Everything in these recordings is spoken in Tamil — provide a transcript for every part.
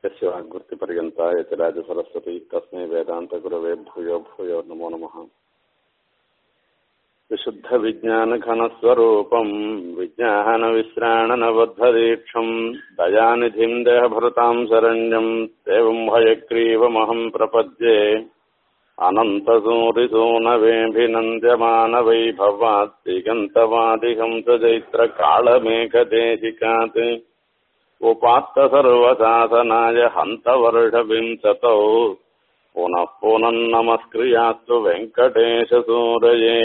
यस्य वाग्वृत्तिपर्यन्ता यतिराजसरस्वती तस्मै वेदान्तगुरवे भूयो भूयो नमो नमः विशुद्धविज्ञानघनस्वरूपम् विज्ञानविश्राणनबद्धदीक्षम् दयानिधिम् देहभृताम् शरण्यम् देवम् हयग्रीवमहम् प्रपद्ये अनन्तसूरिसूनवेऽभिनन्द्यमानवैभवात् दिगन्तवादिहंसचैत्रकालमेघदेशिकात् उपात्तसर्वशासनाय हन्तवर्षविंशतौ पुनः पुनर्नमस्क्रियास्तु வெங்கடேசசூரையே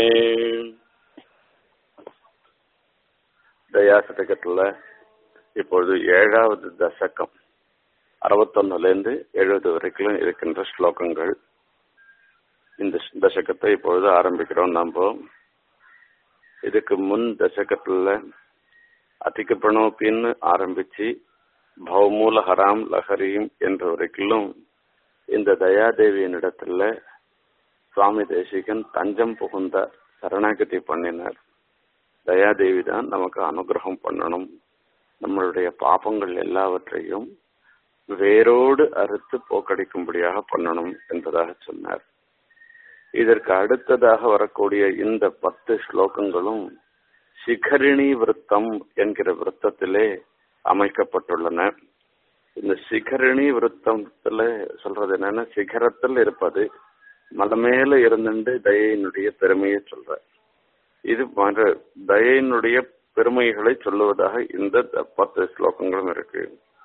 தயாசதகத்துல இப்பொழுது ஏழாவது தசகம் அறுபத்தொன்னுல இருந்து எழுபது வரைக்கும் இருக்கின்ற ஸ்லோகங்கள் இந்த தசகத்தை இப்பொழுது ஆரம்பிக்கிறோம் நம்ம இதுக்கு முன் தசகத்துல அதிக பிரணோப்பின்னு ஆரம்பிச்சு பௌமூல ஹராம் லஹரியும் என்ற வரைக்கும் இந்த தயாதேவியின் இடத்துல சுவாமி தேசிகன் தஞ்சம் புகுந்த சரணாகதி பண்ணினார் தயாதேவி தான் நமக்கு அனுகிரகம் பண்ணணும் நம்மளுடைய பாபங்கள் எல்லாவற்றையும் வேரோடு அறுத்து போக்கடிக்கும்படியாக பண்ணணும் என்பதாக சொன்னார் இதற்கு அடுத்ததாக வரக்கூடிய இந்த பத்து ஸ்லோகங்களும் சிகரிணி விருத்தம் என்கிற விருத்தத்திலே அமைக்கப்பட்டுள்ளன இந்த சிகரிணி விருத்தத்துல சொல்றது என்னன்னா சிகரத்தில் இருப்பது மலை மேல இருந்துட்டு தயையினுடைய பெருமையை சொல்ற இது போன்ற தயையினுடைய பெருமைகளை சொல்லுவதாக இந்த பத்து ஸ்லோகங்களும் இருக்கு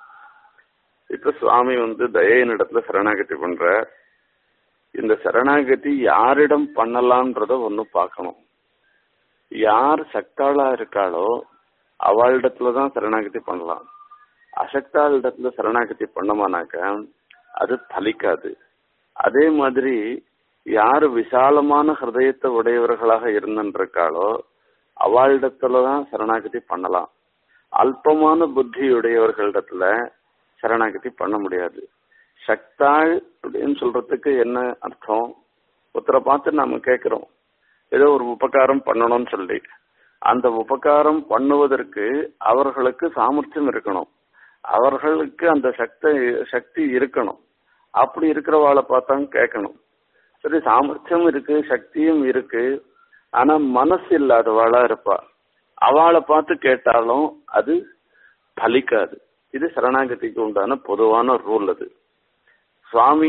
இப்ப சுவாமி வந்து தயையினிடத்துல சரணாகதி பண்ற இந்த சரணாகதி யாரிடம் பண்ணலான்றத ஒண்ணு பார்க்கணும் யார் சக்தாளா இருக்காளோ அவளிடத்துலதான் சரணாகதி பண்ணலாம் அசக்தாளிடத்துல சரணாகதி பண்ணமானாக்க அது பலிக்காது அதே மாதிரி யாரு விசாலமான ஹிருதயத்தை உடையவர்களாக இருந்திருக்காளோ அவளிடத்துலதான் சரணாகதி பண்ணலாம் அல்பமான புத்தியுடையவர்களிடத்துல சரணாகதி பண்ண முடியாது சக்தாள் அப்படின்னு சொல்றதுக்கு என்ன அர்த்தம் ஒருத்தரை பார்த்து நாம கேட்கிறோம் ஏதோ ஒரு உபகாரம் பண்ணணும்னு சொல்லி அந்த உபகாரம் பண்ணுவதற்கு அவர்களுக்கு சாமர்த்தியம் இருக்கணும் அவர்களுக்கு அந்த சக்தி சக்தி இருக்கணும் அப்படி இருக்கிறவாளை பார்த்தாங்க கேட்கணும் சரி சாமர்த்தியம் இருக்கு சக்தியும் இருக்கு ஆனா மனசு இல்லாதவாளா இருப்பா அவளை பார்த்து கேட்டாலும் அது பலிக்காது இது சரணாகதிக்கு உண்டான பொதுவான ரூல் அது சுவாமி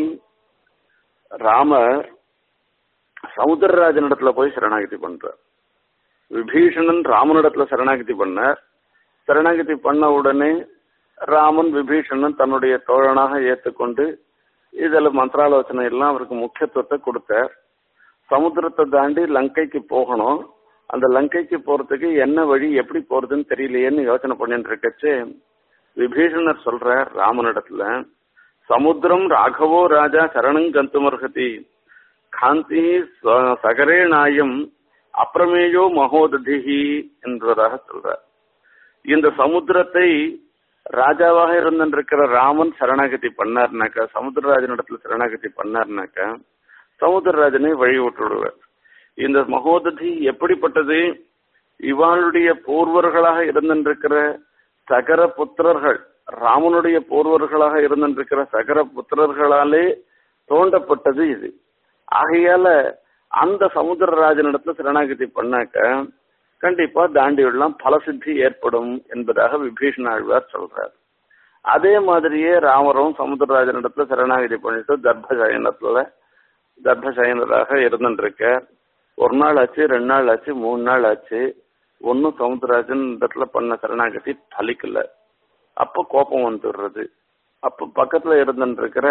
ராமர் சமுத்திரராஜனிடத்துல போய் சரணாகதி பண்றார் விபீஷணன் ராமனிடத்துல சரணாகதி பண்ணார் சரணாகதி பண்ண உடனே ராமன் விபீஷணன் தன்னுடைய தோழனாக ஏற்றுக்கொண்டு இதில் மந்திராலோசனை எல்லாம் அவருக்கு முக்கியத்துவத்தை கொடுத்தார் சமுத்திரத்தை தாண்டி லங்கைக்கு போகணும் அந்த லங்கைக்கு போறதுக்கு என்ன வழி எப்படி போறதுன்னு தெரியலையேன்னு யோசனை பண்ணிட்டு இருக்கச்சு விபீஷணர் சொல்றார் ராமனிடத்துல சமுத்திரம் ராகவோ ராஜா சரணம் கந்துமர்ஹதி காந்தி சகரே நாயம் அப்பிரமேயோ மகோததிஹி என்பதாக சொல்றார் இந்த சமுத்திரத்தை ராஜாவாக இருந்திருக்கிற ராமன் சரணாகதி பண்ணார்னாக்கா சமுத்திரராஜனிடத்துல சரணாகதி பண்ணார்னாக்கா சமுத்திரராஜனை வழி விட்டுடுவார் இந்த மகோததி எப்படிப்பட்டது இவாளுடைய பூர்வர்களாக இருந்திருக்கிற சகர புத்திரர்கள் ராமனுடைய பூர்வர்களாக இருந்திருக்கிற சகர புத்திரர்களாலே தோண்டப்பட்டது இது ஆகையால அந்த சமுத்திரராஜனிடத்துல சரணாகதி பண்ணாக்க கண்டிப்பா தாண்டியுள்ளலாம் பலசித்தி ஏற்படும் என்பதாக விபீஷண ஆழ்வார் சொல்றார் அதே மாதிரியே ராமரும் சமுத்திரராஜனிடத்துல சரணாகதி பண்ணிட்டு கர்ப்பசயனத்துல கர்ப்பசயனராக இருந்துருக்க ஒரு நாள் ஆச்சு ரெண்டு நாள் ஆச்சு மூணு நாள் ஆச்சு ஒன்னும் சமுத்திரராஜன் இடத்துல பண்ண சரணாகதி பலிக்கல அப்ப கோபம் வந்துடுறது அப்ப பக்கத்துல இருந்துருக்கிற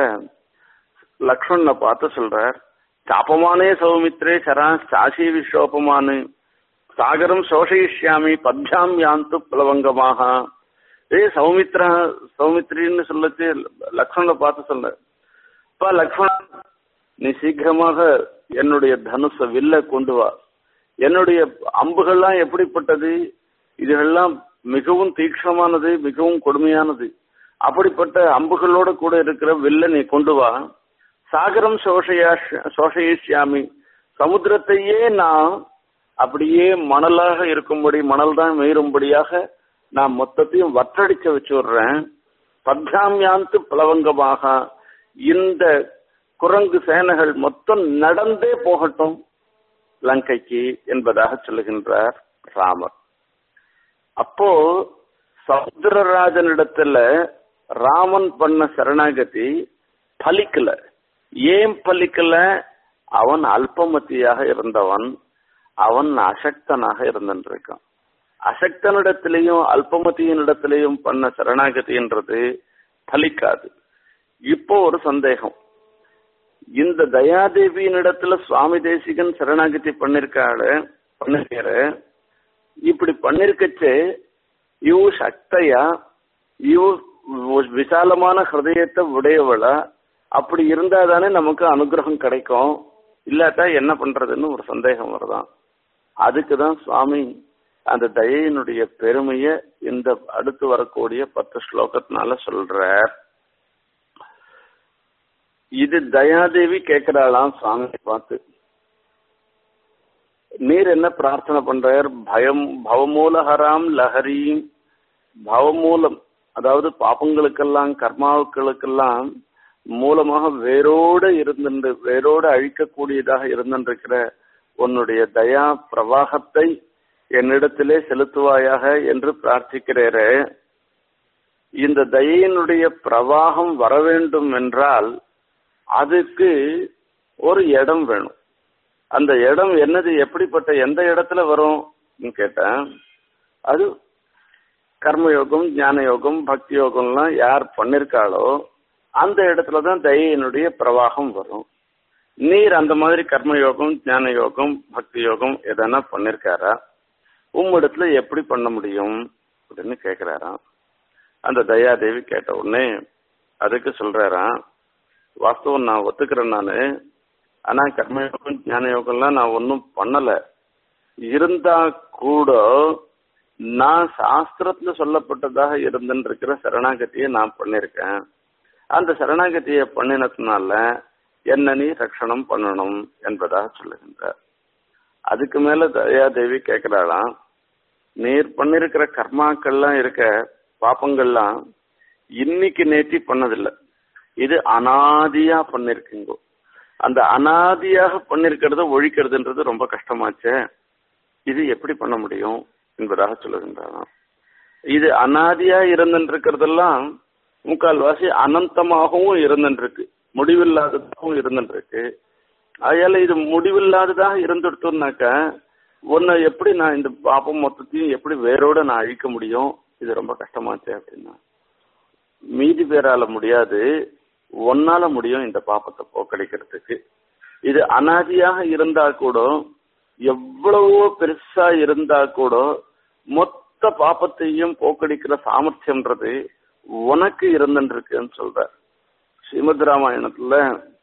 லக்ஷ்மணனை பார்த்து சொல்றார் சாப்பமானே சௌமித்ரே சரா சாசி விஸ்வோபமானு சாகரம் சோஷயிஷ்யாமி பத்யாம் யாந்து புலவங்கமாக ஏ சௌமித்ரா சௌமித்ரின்னு சொல்லச்சு லக்ஷ்மணனை பார்த்து சொல்ல அப்பா லக்ஷ்மணன் நீ சீக்கிரமாக என்னுடைய தனுஷ வில்ல கொண்டு வா என்னுடைய அம்புகள்லாம் எப்படிப்பட்டது இதுகள்லாம் மிகவும் தீக்ஷணமானது மிகவும் கொடுமையானது அப்படிப்பட்ட அம்புகளோட கூட இருக்கிற வில்ல நீ கொண்டு வா சாகரம் சோஷயா சோஷயிஷ்யாமி சமுத்திரத்தையே நான் அப்படியே மணலாக இருக்கும்படி மணல் தான் மீறும்படியாக நான் மொத்தத்தையும் வற்றடிக்க வச்சு விடுறேன் பத்யாமியாந்து பிளவங்கமாக இந்த குரங்கு சேனைகள் மொத்தம் நடந்தே போகட்டும் லங்கைக்கு என்பதாக சொல்லுகின்றார் ராமர் அப்போ சமுத்திரராஜனிடத்துல ராமன் பண்ண சரணாகதி பலிக்கல ஏன் பலிக்கல அவன் அல்பமத்தியாக இருந்தவன் அவன் அசக்தனாக இருந்திருக்கான் அசக்தனிடத்திலையும் அல்பமதியினிடத்திலையும் பண்ண சரணாகதின்றது பலிக்காது இப்போ ஒரு சந்தேகம் இந்த தயாதேவியினிடத்துல சுவாமி தேசிகன் சரணாகதி பண்ணிருக்காரு பண்ணிருக்கார இப்படி பண்ணிருக்கச்சு இவ் சக்தையா இவ் விசாலமான ஹிருதயத்தை உடையவளா அப்படி இருந்தா தானே நமக்கு அனுகிரகம் கிடைக்கும் இல்லாட்டா என்ன பண்றதுன்னு ஒரு சந்தேகம் வருதான் அதுக்கு தான் சுவாமி அந்த தயையினுடைய பெருமைய இந்த அடுத்து வரக்கூடிய பத்து ஸ்லோகத்தினால சொல்றார் இது தயாதேவி கேட்கிறாளாம் சுவாமி பார்த்து நீர் என்ன பிரார்த்தனை பண்றார் பயம் பவமூலஹராம் லஹரீம் பவமூலம் அதாவது பாப்பங்களுக்கெல்லாம் கர்மாவுக்களுக்கெல்லாம் மூலமாக வேரோடு இருந்துட்டு வேரோடு அழிக்கக்கூடியதாக இருந்திருக்கிற உன்னுடைய தயா பிரவாகத்தை என்னிடத்திலே செலுத்துவாயாக என்று பிரார்த்திக்கிறேரே இந்த தயையினுடைய பிரவாகம் வர வேண்டும் என்றால் அதுக்கு ஒரு இடம் வேணும் அந்த இடம் என்னது எப்படிப்பட்ட எந்த இடத்துல வரும் கேட்டேன் அது கர்மயோகம் ஞான யோகம் பக்தி யோகம்லாம் யார் பண்ணிருக்காளோ அந்த இடத்துல தான் தயையினுடைய பிரவாகம் வரும் நீர் அந்த மாதிரி கர்மயோகம் ஞான யோகம் பக்தி யோகம் எதனா பண்ணிருக்காரா உம்மிடத்துல எப்படி பண்ண முடியும் அப்படின்னு கேக்குறாராம் அந்த தயாதேவி கேட்ட உடனே அதுக்கு சொல்றாராம் வாஸ்தவம் நான் ஒத்துக்கிறேன் நானு ஆனா கர்மயோகம் ஞான யோகம்லாம் நான் ஒன்றும் பண்ணல இருந்தா கூட நான் சாஸ்திரத்துல சொல்லப்பட்டதாக இருந்துன்னு இருக்கிற சரணாகதியை நான் பண்ணிருக்கேன் அந்த சரணாகதியை பண்ணினதுனால என்ன நீ ரட்சணம் பண்ணணும் என்பதாக சொல்லுகின்றார் அதுக்கு மேல தயாதேவி கேட்கிறாளாம் நீர் பண்ணிருக்கிற கர்மாக்கள்லாம் இருக்க பாப்பங்கள்லாம் இன்னைக்கு நேத்தி பண்ணதில்லை இது அனாதியா பண்ணிருக்குங்க அந்த அனாதியாக பண்ணிருக்கிறத ஒழிக்கிறதுன்றது ரொம்ப கஷ்டமாச்சே இது எப்படி பண்ண முடியும் என்பதாக சொல்லுகின்றாராம் இது அனாதியா இருந்துருக்கிறதெல்லாம் முக்கால்வாசி அனந்தமாகவும் இருந்துருக்கு முடிவில்லாததாகவும் இருந்துருக்கு அதனால இது முடிவில்லாததாக இருந்துடுத்தோம்னாக்க உன்னை எப்படி நான் இந்த பாப்பம் மொத்தத்தையும் எப்படி வேரோட நான் அழிக்க முடியும் இது ரொம்ப கஷ்டமாச்சு அப்படின்னா மீதி பேரால முடியாது ஒன்னால முடியும் இந்த பாப்பத்தை போக்கடிக்கிறதுக்கு இது அனாதியாக இருந்தா கூட எவ்வளவோ பெருசா இருந்தா கூட மொத்த பாப்பத்தையும் போக்கடிக்கிற சாமர்த்தியம்ன்றது உனக்கு இருந்துருக்குன்னு சொல்ற ஸ்ரீமத் ராமாயணத்துல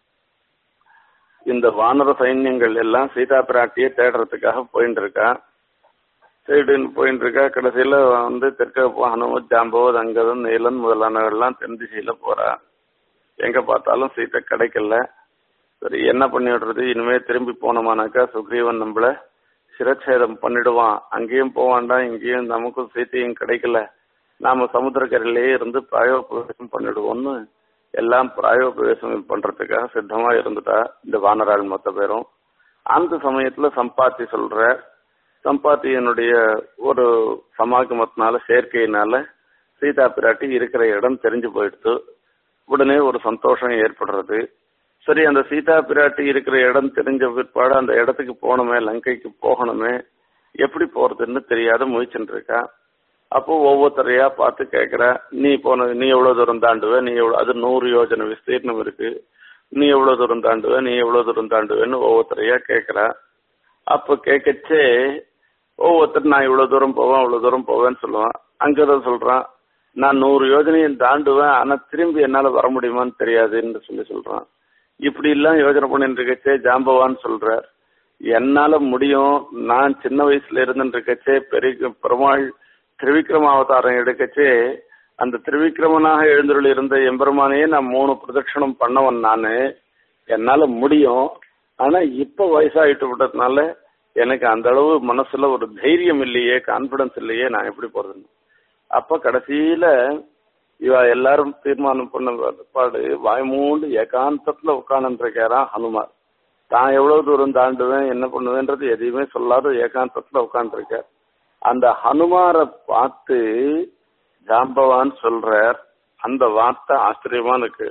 இந்த வானர சைன்யங்கள் எல்லாம் சீதா பிராட்டியை தேடுறதுக்காக போயிட்டு இருக்கா தேடின்னு போயிட்டு இருக்கா கடைசியில வந்து தெற்க ஹனுமத் ஜாம்பவத் அங்கதன் நீலன் முதலானவர்கள்லாம் தென் திசையில போறா எங்க பார்த்தாலும் சீத்தை கிடைக்கல சரி என்ன பண்ணி விடுறது இனிமே திரும்பி போனோமானாக்கா சுக்ரீவன் நம்மள சிரச்சேதம் பண்ணிடுவான் அங்கேயும் போவான்டா இங்கேயும் நமக்கும் சீத்தையும் கிடைக்கல நாம சமுத்திரக்கரையிலேயே இருந்து பிராயோபவேசம் பண்ணிடுவோம்னு எல்லாம் பிராயோபவேசம் பண்றதுக்காக சித்தமா இருந்துட்டா இந்த வானராள் மொத்த பேரும் அந்த சமயத்துல சம்பாத்தி சொல்ற சம்பாத்தியனுடைய ஒரு சமாகமத்தினால சேர்க்கையினால சீதா பிராட்டி இருக்கிற இடம் தெரிஞ்சு போயிடுத்து உடனே ஒரு சந்தோஷம் ஏற்படுறது சரி அந்த சீதா பிராட்டி இருக்கிற இடம் தெரிஞ்ச பிற்பாடு அந்த இடத்துக்கு போகணுமே லங்கைக்கு போகணுமே எப்படி போறதுன்னு தெரியாத முயற்சின்னு இருக்கா அப்போ ஒவ்வொருத்தரையா பார்த்து கேட்கிற நீ போன நீ எவ்வளவு தூரம் தாண்டுவ நீ எவ்வளவு அது நூறு யோஜனை விஸ்தீர்ணம் இருக்கு நீ எவ்வளவு தூரம் தாண்டுவ நீ எவ்வளவு தூரம் தாண்டுவேன்னு ஒவ்வொருத்தரையா கேட்கிற அப்ப கேட்கச்சே ஒவ்வொருத்தர் நான் இவ்வளவு தூரம் போவேன் இவ்வளவு தூரம் போவேன்னு சொல்லுவான் அங்கதான் சொல்றான் நான் நூறு யோஜனையும் தாண்டுவேன் ஆனா திரும்பி என்னால வர முடியுமான்னு தெரியாதுன்னு சொல்லி சொல்றான் இப்படி எல்லாம் யோஜனை பண்ணிட்டு இருக்கச்சே ஜாம்பவான்னு சொல்றார் என்னால முடியும் நான் சின்ன வயசுல இருந்துட்டு இருக்கச்சே பெரிய பெருமாள் திருவிக்ரம அவதாரம் எடுக்கச்சே அந்த திருவிக்ரமனாக எழுந்தருள் இருந்த எம்பெருமானையே நான் மூணு பிரதட்சணம் பண்ணவன் நானு என்னால முடியும் ஆனா இப்ப வயசாயிட்டு விட்டதுனால எனக்கு அந்த அளவு மனசுல ஒரு தைரியம் இல்லையே கான்பிடன்ஸ் இல்லையே நான் எப்படி போறதுன்னு அப்ப கடைசியில இவ எல்லாரும் தீர்மானம் பண்ண பாடு வாய்மூண்டு ஏகாந்தத்துல உட்காந்துருக்காராம் ஹனுமார் தான் எவ்வளவு தூரம் தாண்டுவேன் என்ன பண்ணுவேன்றது எதையுமே சொல்லாத ஏகாந்தத்துல உட்காந்துருக்கார் அந்த ஹனுமாரை பார்த்து ஜாம்பவான் சொல்றார் அந்த வார்த்தை ஆச்சரியமா இருக்கு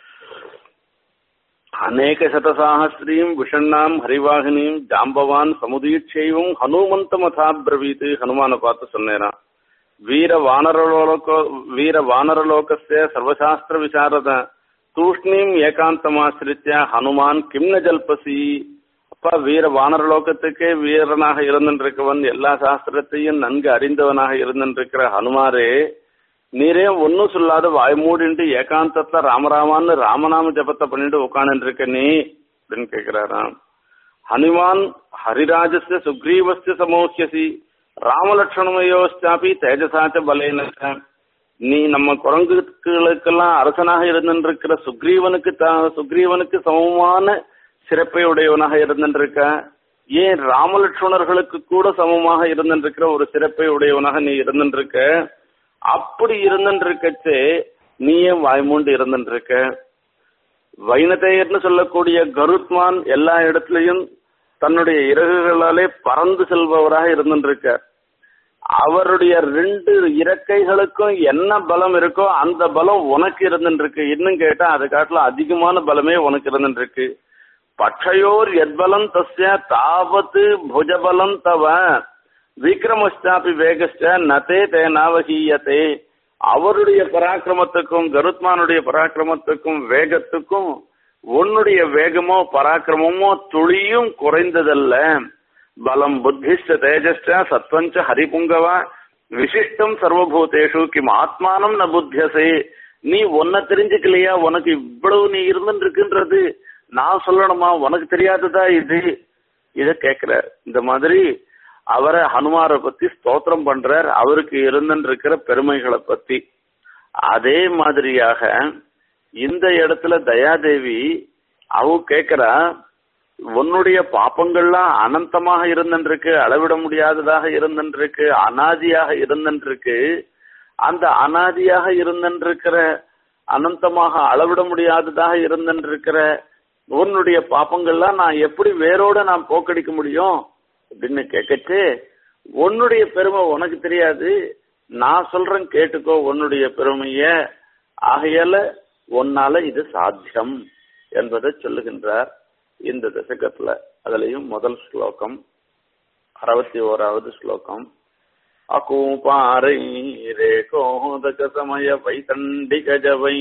அநேக சதசாகஸ்ரீம் விஷண்ணாம் ஹரிவாகினியும் ஜாம்பவான் சமுதீட்சையும் ஹனுமந்த மதாபிரவீத்து ஹனுமான பார்த்து சொன்னேரான் வீர வானரலோக வீர வானரலோகஸ்ய சர்வசாஸ்திர விசாரத தூஷ்ணீம் ஏகாந்தமாசிரித்ய ஹனுமான் கிம்ன ஜல்பசி அப்பா வீர வானரலோகத்துக்கே வீரனாக இருந்திருக்கவன் எல்லா சாஸ்திரத்தையும் நன்கு அறிந்தவனாக இருந்திருக்கிற ஹனுமாரே நீரே ஒன்னும் சொல்லாத வாய் மூடிட்டு ஏகாந்தத்துல ராமராமான்னு ராமநாம ஜபத்தை பண்ணிட்டு உட்காந்துட்டு இருக்க நீ அப்படின்னு கேக்குறாராம் ஹனுமான் ஹரிராஜஸ்ய சுக்ரீவஸ்ய சமோஹ்யசி ராமலட்சுமயோச்சாபி தேஜசாச்ச பலேன நீ நம்ம குரங்குகளுக்கெல்லாம் அரசனாக இருந்திருக்கிற சுக்ரீவனுக்கு த- சுக்ரீவனுக்கு சமமான சிறப்பை உடையவனாக இருந்திருக்க ஏன் ராமலட்சுமணர்களுக்கு கூட சமமாக இருந்திருக்கிற ஒரு சிறப்பை உடையவனாக நீ இருந்திருக்க அப்படி இருந்திருக்கச்சே நீயே வாய்மூண்டு இருந்திருக்க வைனதேயர்னு சொல்லக்கூடிய கருத்மான் எல்லா இடத்துலயும் தன்னுடைய இறகுகளாலே பறந்து செல்பவராக இருந்திருக்கார் அவருடைய ரெண்டு இறக்கைகளுக்கும் என்ன பலம் இருக்கோ அந்த பலம் உனக்கு இருந்துருக்கு இன்னும் கேட்டா அது காட்டிலும் அதிகமான பலமே உனக்கு இருந்துருக்கு பட்சயோர் எத்பலம் தஸ்ய தாவத்து புஜபலம் தவ விக்ரமஸ்டாபி வேகஸ்ட நதே தேனாவகீயத்தே அவருடைய பராக்கிரமத்துக்கும் கருத்மானுடைய பராக்கிரமத்துக்கும் வேகத்துக்கும் உன்னுடைய வேகமோ பராக்கிரமமோ துளியும் குறைந்ததல்ல பலம் புத்திஷ்ட தேஜஸ்ட சத்வஞ்ச ஹரிபுங்கவா விசிஷ்டம் சர்வபூதேஷு கிம் ஆத்மானம் ந புத்தியசே நீ ஒன்ன தெரிஞ்சுக்கலையா உனக்கு இவ்வளவு நீ இருந்துருக்குன்றது நான் சொல்லணுமா உனக்கு தெரியாததா இது இத கேக்குற இந்த மாதிரி அவரை ஹனுமாரை பத்தி ஸ்தோத்திரம் பண்றார் அவருக்கு இருந்திருக்கிற பெருமைகளை பத்தி அதே மாதிரியாக இந்த இடத்துல தயாதேவி அவ கேக்குறா உன்னுடைய பாப்பங்கள்லாம் அனந்தமாக இருந்திருக்கு அளவிட முடியாததாக இருந்திருக்கு அனாதியாக இருந்திருக்கு அந்த அனாதியாக இருந்திருக்கிற அனந்தமாக அளவிட முடியாததாக இருந்திருக்கிற உன்னுடைய பாப்பங்கள்லாம் நான் எப்படி வேரோட நான் போக்கடிக்க முடியும் அப்படின்னு கேட்கச்சு உன்னுடைய பெருமை உனக்கு தெரியாது நான் சொல்றேன் கேட்டுக்கோ உன்னுடைய பெருமைய ஆகையால உன்னால இது சாத்தியம் என்பதை சொல்லுகின்றார் இந்த தசகத்துல அதுலயும் முதல் ஸ்லோகம் அறுபத்தி ஓராவது ஸ்லோகம் அகூபாரை ரேகோதக சமய வைதண்டிகஜவை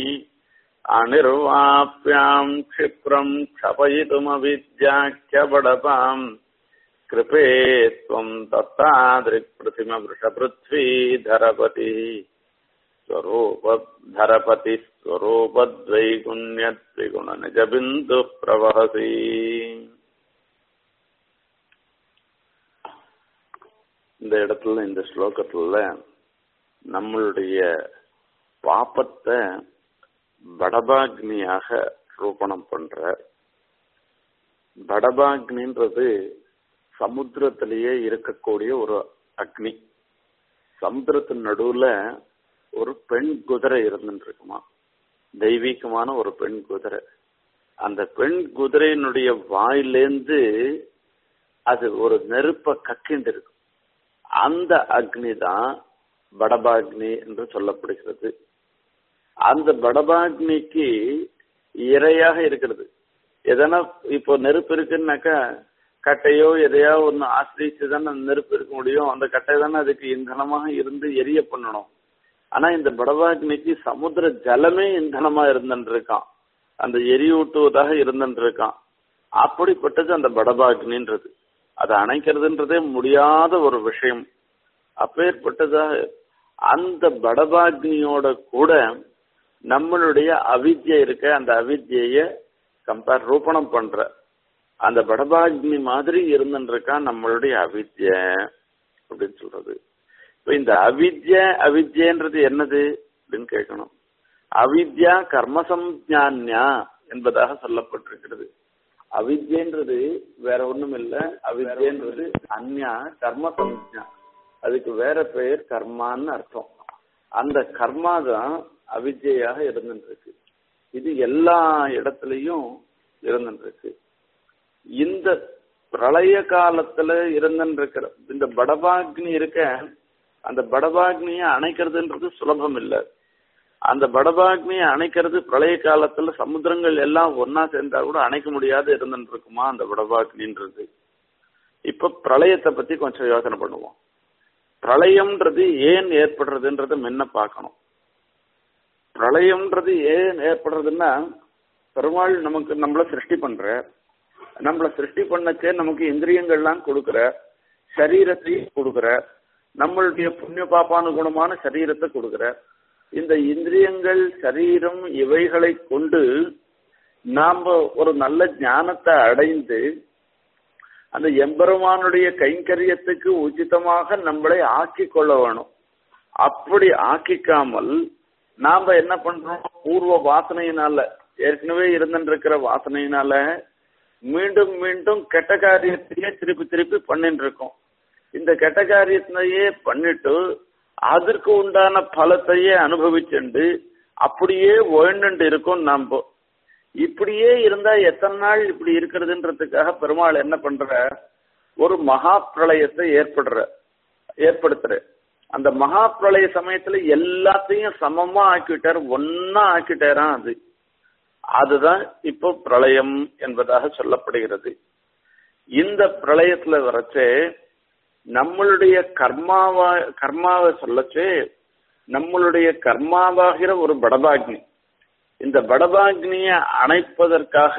அனிர்வாப்யாம் क्षिप्रम् क्षपयितुमविद्याख्यबडपाम् कृपे त्वम् दत्तादृक्प्रतिमवृषपृथ्वीधरपतिः स्वरूपधरपति स्वरूपद्वैगुण्यद्विगुणनिजबिन्दुः प्रवहसि இந்த இடத்துல இந்த ஸ்லோகத்துல நம்மளுடைய பாப்பத்தை படபாக்னியாக ரூபணம் பண்ற படபாக்னின்றது சமுத்திரத்திலேயே இருக்கக்கூடிய ஒரு அக்னி சமுத்திரத்தின் நடுவுல ஒரு பெண் குதிரை இருந்துட்டு இருக்குமா தெய்வீகமான ஒரு பெண் குதிரை அந்த பெண் குதிரையினுடைய வாயிலேந்து அது ஒரு நெருப்ப கக்கிண்டு இருக்கும் அந்த அக்னி தான் படபாக்னி என்று சொல்லப்படுகிறது அந்த படபாக்னிக்கு இரையாக இருக்கிறது எதனா இப்போ நெருப்பு இருக்குன்னாக்கா கட்டையோ எதையோ ஒன்று ஆசிரிச்சு தானே அந்த நெருப்பு இருக்க முடியும் அந்த கட்டை தானே அதுக்கு இந்தனமாக இருந்து எரிய பண்ணணும் ஆனா இந்த படபாக்னிக்கு சமுத்திர ஜலமே இந்தனமா இருந்துட்டு இருக்கான் அந்த எரியூட்டுவதாக இருந்துட்டு இருக்கான் அப்படிப்பட்டது அந்த படபாக்னின்றது அதை அணைக்கிறதுன்றதே முடியாத ஒரு விஷயம் அப்பேற்பட்டதாக அந்த படபாக்னியோட கூட நம்மளுடைய அவித்யை இருக்க அந்த அவித்ய கம்பேர் ரூபணம் பண்ற அந்த படபாக்னி மாதிரி இருந்துருக்கான் நம்மளுடைய அவித்ய அப்படின்னு சொல்றது இப்ப இந்த அவித்ய அவித்யன்றது என்னது அப்படின்னு கேட்கணும் அவித்யா கர்மசம்ஞான்யா என்பதாக சொல்லப்பட்டிருக்கிறது அவித்யன்றது வேற ஒண்ணும் இல்ல அவித்யன்றது அந்யா கர்ம சம்ஞா அதுக்கு வேற பெயர் கர்மான்னு அர்த்தம் அந்த கர்மா தான் அவித்யாக இருந்துருக்கு இது எல்லா இடத்துலயும் இருந்துருக்கு இந்த பிரளய காலத்துல இருந்துருக்கிற இந்த படபாக்னி இருக்க அந்த படபாக்னியை அணைக்கிறதுன்றது சுலபம் இல்லை அந்த படபாக்னியை அணைக்கிறது பிரளய காலத்துல சமுத்திரங்கள் எல்லாம் ஒன்னா சேர்ந்தா கூட அணைக்க முடியாது இருந்துட்டு இருக்குமா அந்த படபாக்னின்றது இப்ப பிரளயத்தை பத்தி கொஞ்சம் யோசனை பண்ணுவோம் பிரளயம்ன்றது ஏன் ஏற்படுறதுன்றத முன்ன பார்க்கணும் பிரளயம்ன்றது ஏன் ஏற்படுறதுன்னா பெருமாள் நமக்கு நம்மள சிருஷ்டி பண்ற நம்மள சிருஷ்டி பண்ணச்சே நமக்கு இந்திரியங்கள்லாம் கொடுக்குற சரீரத்தையும் கொடுக்குற நம்மளுடைய புண்ணிய பாப்பானுகுணமான சரீரத்தை கொடுக்குற இந்த இந்திரியங்கள் சரீரம் இவைகளை கொண்டு நாம ஒரு நல்ல ஞானத்தை அடைந்து அந்த எம்பெருமானுடைய கைங்கரியத்துக்கு உச்சிதமாக நம்மளை ஆக்கி கொள்ள வேணும் அப்படி ஆக்கிக்காமல் நாம என்ன பண்றோம் பூர்வ வாசனையினால ஏற்கனவே இருந்துருக்கிற வாசனையினால மீண்டும் மீண்டும் கெட்ட காரியத்தையே திருப்பி திருப்பி பண்ணிட்டு இருக்கோம் இந்த கெட்ட காரியத்தையே பண்ணிட்டு அதற்கு உண்டான பலத்தையே அனுபவிச்சுண்டு அப்படியே வாழ்ந்துட்டு இருக்கோம் நாம இப்படியே இருந்தா எத்தனை நாள் இப்படி இருக்கிறதுன்றதுக்காக பெருமாள் என்ன பண்ற ஒரு மகா பிரளயத்தை ஏற்படுற ஏற்படுத்துற அந்த மகா பிரளய சமயத்துல எல்லாத்தையும் சமமா ஆக்கிட்டார் ஒன்னா ஆக்கிட்டாராம் அது அதுதான் இப்போ பிரளயம் என்பதாக சொல்லப்படுகிறது இந்த பிரளயத்துல வரச்சே நம்மளுடைய கர்மாவா கர்மாவை சொல்லச்சே நம்மளுடைய கர்மாவாகிற ஒரு படபாக்னி இந்த படபாக்னிய அணைப்பதற்காக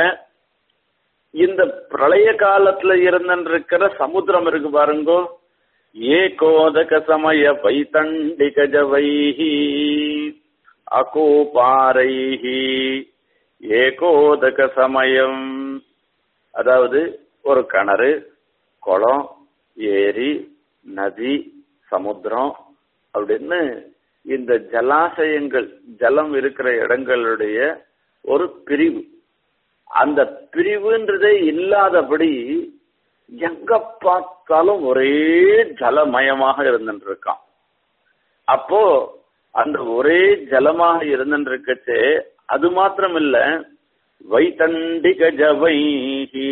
இந்த பிரளய காலத்துல இருந்திருக்கிற சமுத்திரம் இருக்கு பாருங்கோ ஏகோதக சமய வைத்தண்டிக ஜவைஹி அகோபாரைஹி ஏகோதக சமயம் அதாவது ஒரு கிணறு குளம் ஏரி நதி சமுத்திரம் அப்படின்னு இந்த ஜலாசயங்கள் ஜலம் இருக்கிற இடங்களுடைய ஒரு பிரிவு அந்த பிரிவுன்றதே இல்லாதபடி எங்க பார்த்தாலும் ஒரே ஜலமயமாக இருந்துட்டு இருக்கான் அப்போ அந்த ஒரே ஜலமாக இருந்துட்டு இருக்கச்சே அது மாத்திரம் இல்ல வைத்தண்டிக ஜவைஹி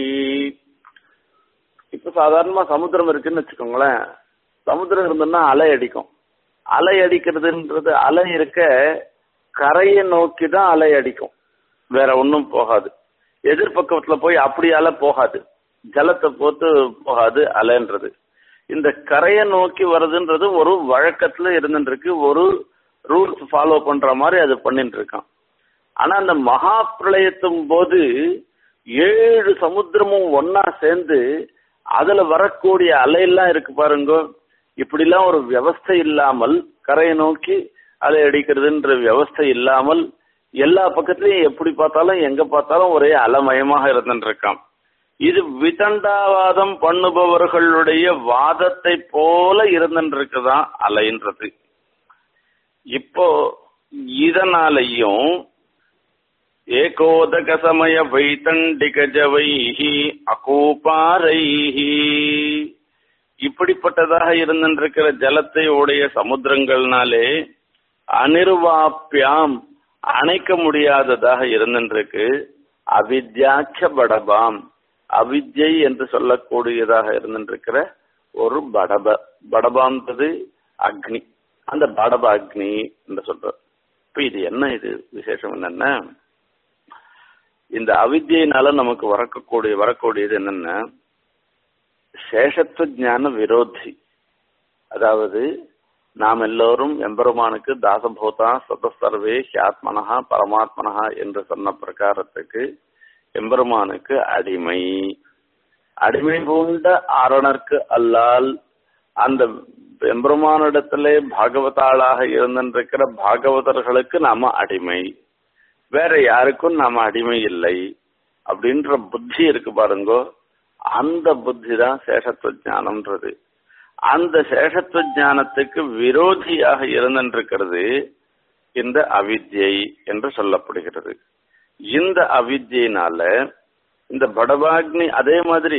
இப்ப சாதாரணமா சமுத்திரம் இருக்குன்னு வச்சுக்கோங்களேன் சமுத்திரம் இருந்ததுன்னா அலை அடிக்கும் அலை அடிக்கிறதுன்றது அலை இருக்க கரையை நோக்கி தான் அலை அடிக்கும் வேற ஒன்றும் போகாது எதிர்பக்கத்துல போய் அப்படி அலை போகாது ஜலத்தை போத்து போகாது அலைன்றது இந்த கரையை நோக்கி வருதுன்றது ஒரு வழக்கத்துல இருந்துட்டு இருக்கு ஒரு ரூல்ஸ் ஃபாலோ பண்ற மாதிரி அது பண்ணிட்டு இருக்கான் ஆனா அந்த மகா பிரளயத்தும் போது ஏழு சமுத்திரமும் ஒன்னா சேர்ந்து அதுல வரக்கூடிய அலையெல்லாம் இருக்கு பாருங்க இப்படிலாம் ஒரு வியவஸ்தை இல்லாமல் கரையை நோக்கி அலை அடிக்கிறதுன்ற வியவஸ்தை இல்லாமல் எல்லா பக்கத்துலயும் எப்படி பார்த்தாலும் எங்க பார்த்தாலும் ஒரே அலமயமாக இருந்துட்டு இருக்கான் இது விதண்டாவாதம் பண்ணுபவர்களுடைய வாதத்தை போல இருந்துட்டு இருக்குதான் அலைன்றது இப்போ இதனாலையும் ஏகோதக சமய வைத்தண்டிக ஜவைஹி அகூபாரைஹி இப்படிப்பட்டதாக இருந்திருக்கிற ஜலத்தை உடைய சமுத்திரங்கள்னாலே அனிர்வாப்பியாம் அணைக்க முடியாததாக இருந்திருக்கு அவித்யாட்ச படபாம் அவித்யை என்று சொல்லக்கூடியதாக இருந்திருக்கிற ஒரு படப படபான்றது அக்னி அந்த படப அக்னி என்று சொல்ற இப்ப இது என்ன இது விசேஷம் என்னன்னா இந்த அவித்தியினால நமக்கு வரக்கூடிய வரக்கூடியது என்னன்னா சேஷத்துவ ஞான விரோதி அதாவது நாம் எல்லோரும் எம்பெருமானுக்கு தாசபூதா சதசர்வே ஹியாத்மனஹா பரமாத்மனஹா என்று சொன்ன பிரகாரத்துக்கு எம்பெருமானுக்கு அடிமை அடிமை பூண்ட ஆரணர்க்கு அல்லால் அந்த எம்பெருமானிடத்திலே பாகவதாளாக இருந்திருக்கிற பாகவதர்களுக்கு நாம அடிமை வேற யாருக்கும் நாம அடிமை இல்லை அப்படின்ற புத்தி இருக்கு பாருங்கோ அந்த புத்தி தான் சேஷத்துவ ஞானம்ன்றது அந்த சேஷத்துவ ஞானத்துக்கு விரோதியாக இருந்திருக்கிறது இந்த அவித்யை என்று சொல்லப்படுகிறது இந்த அவித்யினால இந்த படபாக்னி அதே மாதிரி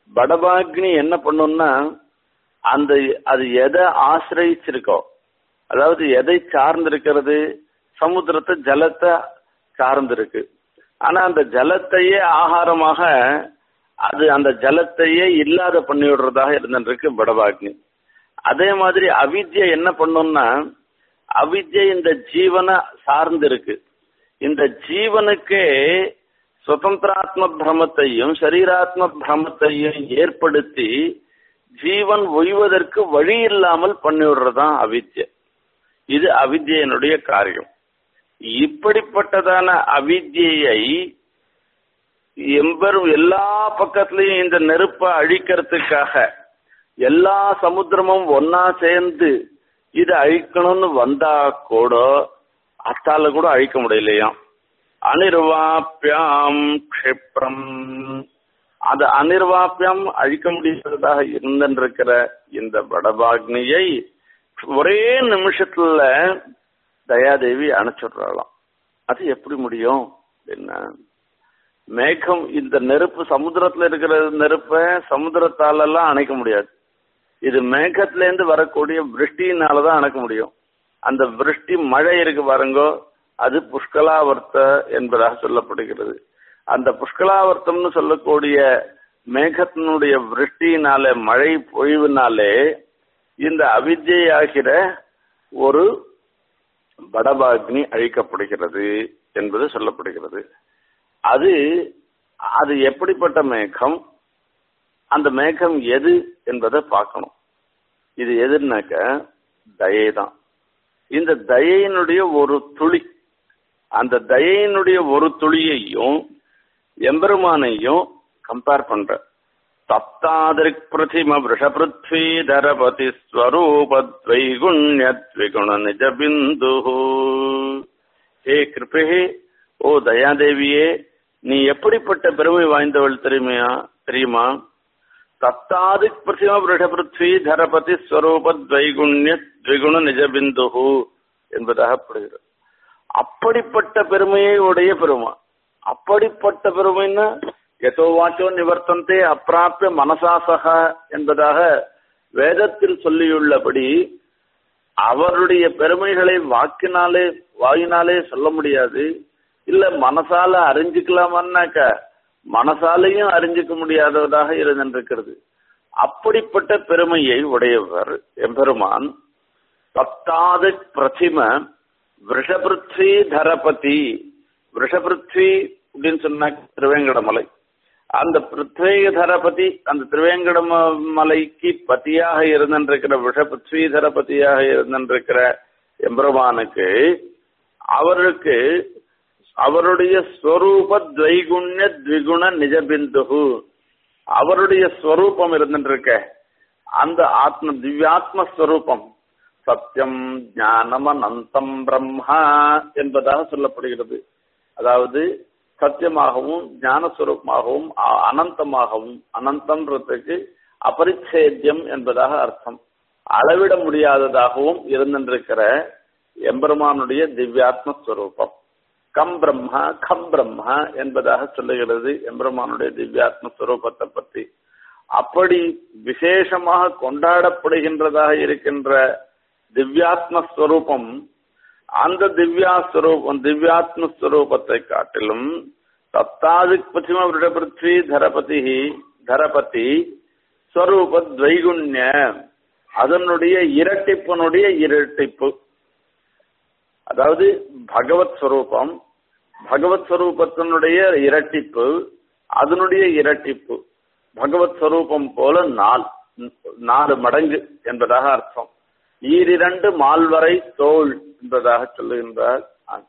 படபாக்னி என்ன பண்ணும்னா அந்த அது எதை ஆசிரிச்சிருக்கோ அதாவது எதை சார்ந்திருக்கிறது சமுத்திரத்தை ஜலத்தை சார்ந்திருக்கு ஆனா அந்த ஜலத்தையே ஆகாரமாக அது அந்த ஜலத்தையே இல்லாத பண்ணி விடுறதாக இருந்துருக்கு படபாக்னி அதே மாதிரி அவித்யை என்ன பண்ணும்னா அவித்யை இந்த ஜீவனை சார்ந்து இருக்கு இந்த ஜீவனுக்கே சுதந்திராத்ம பிரமத்தையும் சரீராத்ம பிரமத்தையும் ஏற்படுத்தி ஜீவன் ஒய்வதற்கு வழி இல்லாமல் பண்ணிவிடுறதுதான் அவித்யை இது அவித்யனுடைய காரியம் இப்படிப்பட்டதான அவித்யை எம்பரும் எல்லா பக்கத்துலயும் இந்த நெருப்பை அழிக்கிறதுக்காக எல்லா சமுத்திரமும் ஒன்னா சேர்ந்து இதை அழிக்கணும்னு வந்தா கூட அத்தால கூட அழிக்க முடியலையாம் அனிர்வாப்பியாம் க்ஷிப்ரம் அது அனிர்வாப்பியம் அழிக்க முடியாததாக இருந்திருக்கிற இந்த வடபாக்னியை ஒரே நிமிஷத்துல தயாதேவி அணைச்சுடுறாளாம் அது எப்படி முடியும் அப்படின்னா மேகம் இந்த நெருப்பு சமுத்திரத்துல இருக்கிற நெருப்பை சமுத்திரத்தாலெல்லாம் அணைக்க முடியாது இது மேகத்துல இருந்து வரக்கூடிய விருஷ்டினாலதான் அணைக்க முடியும் அந்த விருஷ்டி மழை இருக்கு பாருங்கோ அது புஷ்கலாவர்த்த என்பதாக சொல்லப்படுகிறது அந்த புஷ்கலாவர்த்தம்னு சொல்லக்கூடிய மேகத்தினுடைய விருஷ்டினாலே மழை பொழிவுனாலே இந்த அவித்யை ஆகிற ஒரு படபாக்னி அழிக்கப்படுகிறது என்பது சொல்லப்படுகிறது அது அது எப்படிப்பட்ட மேகம் அந்த மேகம் எது என்பதை பார்க்கணும் இது எதுனாக்க தயை தான் இந்த தயையினுடைய ஒரு துளி அந்த தயையினுடைய ஒரு துளியையும் எம்பெருமானையும் கம்பேர் பண்ற சப்தாதிரிக் பிரதிம விஷபிருத்வி தரபதி ஸ்வரூபத்வைகுண்யத்விகுண நிஜ பிந்து ஹே கிருபே ஓ தயாதேவியே நீ எப்படிப்பட்ட பெருமை வாய்ந்தவள் தெரியுமா தெரியுமா சப்தாதி பிரதிம விஷபிருத்வி தரபதி ஸ்வரூபத்வைகுண்ய த்விகுண நிஜ பிந்து என்பதாக படுகிறது அப்படிப்பட்ட பெருமையை உடைய பெருமா அப்படிப்பட்ட பெருமைன்னா எதோ வாச்சோ நிவர்த்தந்தே அப்பிராப்பிய மனசாசக என்பதாக வேதத்தில் சொல்லியுள்ளபடி அவருடைய பெருமைகளை வாக்கினாலே வாயினாலே சொல்ல முடியாது இல்ல மனசால அறிஞ்சுக்கலாமான்னாக்க மனசாலையும் அறிஞ்சிக்க முடியாததாக இருந்திருக்கிறது அப்படிப்பட்ட பெருமையை உடையவர் எம்பெருமான் சப்தாது பிரதிம விஷபிருத்வி தரபதி விஷபிருத்வி அப்படின்னு சொன்னா திருவேங்கடமலை அந்த பிருத்வேக தரபதி அந்த திருவேங்கட மலைக்கு பத்தியாக இருந்திருக்கிற விஷபிருத்வி தரபதியாக இருந்திருக்கிற எம்பெருமானுக்கு அவருக்கு அவருடைய ஸ்வரூப துவைகுண்ய த்விகுண நிஜபிந்து அவருடைய ஸ்வரூபம் இருந்துருக்க அந்த ஆத்ம திவ்யாத்ம ஸ்வரூபம் சத்தியம் ஞானம் அனந்தம் பிரம்மா என்பதாக சொல்லப்படுகிறது அதாவது சத்தியமாகவும் ஞானஸ்வரூபமாகவும் அனந்தமாகவும் அனந்தம்ன்றதுக்கு அபரிச்சேத்தியம் என்பதாக அர்த்தம் அளவிட முடியாததாகவும் இருந்திருக்கிற எம்பெருமானுடைய திவ்யாத்ம ஸ்வரூபம் கம் பிரம்மா கம் பிரம்மா என்பதாக சொல்லுகிறது எம்பெருமானுடைய திவ்யாத்ம ஸ்வரூபத்தை பற்றி அப்படி விசேஷமாக கொண்டாடப்படுகின்றதாக இருக்கின்ற திவ்யாத்ம ஸ்வரூபம் அந்த திவ்யாஸ்வரூபம் திவ்யாத்ம ஸ்வரூபத்தை காட்டிலும் சப்தாதிக் பசிம விருடபிருத்வி தரபதி தரபதி ஸ்வரூப துவைகுண்ய அதனுடைய இரட்டிப்புனுடைய இரட்டிப்பு அதாவது பகவத் ஸ்வரூபம் பகவத் ஸ்வரூபத்தினுடைய இரட்டிப்பு அதனுடைய இரட்டிப்பு பகவத் ஸ்வரூபம் போல நாள் நாலு மடங்கு என்பதாக அர்த்தம் ஈரிரண்டு மால்வரை தோல் என்பதாக சொல்லுகின்றார்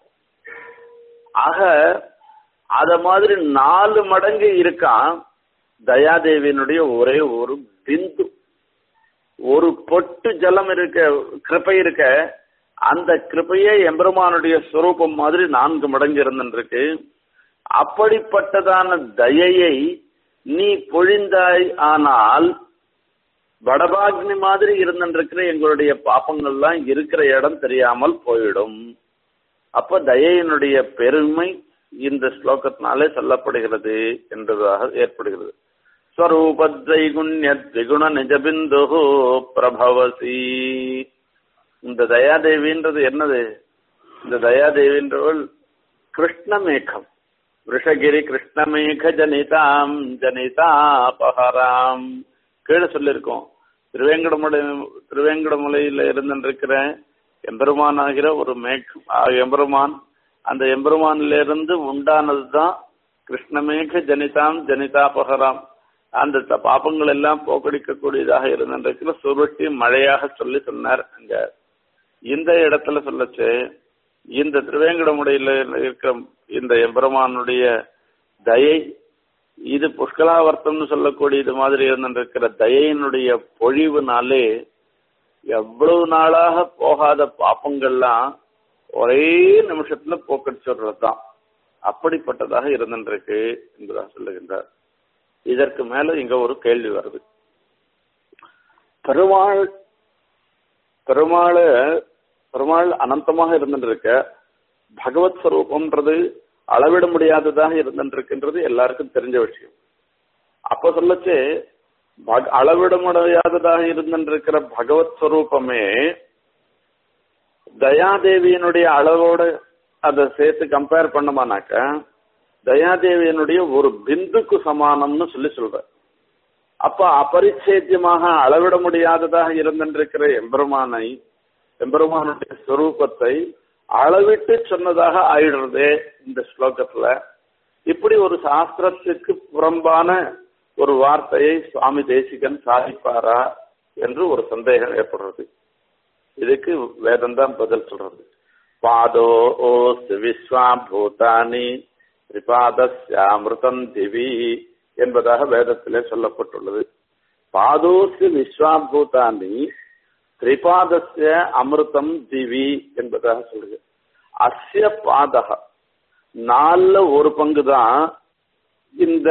ஆக அத மாதிரி நாலு மடங்கு இருக்கான் தயாதேவியினுடைய ஒரே ஒரு பிந்து ஒரு பொட்டு ஜலம் இருக்க கிருப்பை இருக்க அந்த கிருப்பையே எம்பெருமானுடைய ஸ்வரூபம் மாதிரி நான்கு மடங்கு இருந்துருக்கு அப்படிப்பட்டதான தயையை நீ பொழிந்தாய் ஆனால் வடபாக்னி மாதிரி இருந்திருக்கிற எங்களுடைய பாப்பங்கள்லாம் இருக்கிற இடம் தெரியாமல் போயிடும் அப்ப தயையினுடைய பெருமை இந்த ஸ்லோகத்தினாலே சொல்லப்படுகிறது என்பதாக ஏற்படுகிறது ஸ்வரூபத்வைகுண்ய திகுண நிஜபிந்து பிரபவசி இந்த தயாதேவின்றது என்னது இந்த தயாதேவின்றவள் கிருஷ்ணமேகம் விஷகிரி கிருஷ்ணமேக ஜனிதாம் ஜனிதாபஹராம் கீழே சொல்லியிருக்கோம் திருவேங்கடமலை திருவேங்கடமலையில இருந்திருக்கிற எம்பெருமான் ஒரு மேகம் எம்பெருமான் அந்த எம்பெருமானில இருந்து உண்டானதுதான் கிருஷ்ணமேக ஜனிதாம் ஜனிதாபகராம் அந்த பாப்பங்கள் எல்லாம் போக்கடிக்கக்கூடியதாக இருந்திருக்கிற சுருட்டி மழையாக சொல்லி சொன்னார் அங்க இந்த இடத்துல சொல்லச்சு இந்த திருவேங்கடமுடையில இருக்கிற இந்த எம்பெருமானுடைய தயை இது புஷ்கலாவர்த்தம்னு சொல்லக்கூடியது மாதிரி இருந்திருக்கிற தயையினுடைய பொழிவுனாலே எவ்வளவு நாளாக போகாத பாப்பங்கள்லாம் ஒரே நிமிஷத்துல போக்கடிச்சுடுறதுதான் அப்படிப்பட்டதாக இருந்திருக்கு என்பதாக சொல்லுகின்றார் இதற்கு மேல இங்க ஒரு கேள்வி வருது பெருமாள் பெருமாள் பெருமாள் அனந்தமாக இருந்துருக்க பகவத் ஸ்வரூபம்ன்றது அளவிட முடியாததாக இருந்துருக்குன்றது எல்லாருக்கும் தெரிஞ்ச விஷயம் அப்ப சொல்லச்சு அளவிட முடியாததாக இருந்திருக்கிற பகவத் ஸ்வரூபமே தயாதேவியினுடைய அளவோட அதை சேர்த்து கம்பேர் பண்ணமானாக்க தயாதேவியனுடைய ஒரு பிந்துக்கு சமானம்னு சொல்லி சொல்ற அப்ப அபரிச்சேத்தியமாக அளவிட முடியாததாக இருந்திருக்கிற எம்பெருமானை எம்பெருமானுடைய ஸ்வரூபத்தை அளவிட்டு சொன்னதாக ஆயிடுறது இந்த ஸ்லோகத்துல இப்படி ஒரு சாஸ்திரத்துக்கு புறம்பான ஒரு வார்த்தையை சுவாமி தேசிகன் சாதிப்பாரா என்று ஒரு சந்தேகம் ஏற்படுறது இதுக்கு வேதம் தான் பதில் சொல்றது பாதோ ஓஸ் விஸ்வா பூதானி திரிபாதஸ்யாமிருதம் திவி என்பதாக வேதத்திலே சொல்லப்பட்டுள்ளது பாதோசு விஸ்வாபூதானி திரிபாதஸ்ய அமிர்தம் திவி என்பதாக சொல்லுது அஸ்ய பாதக நாலுல ஒரு பங்கு தான் இந்த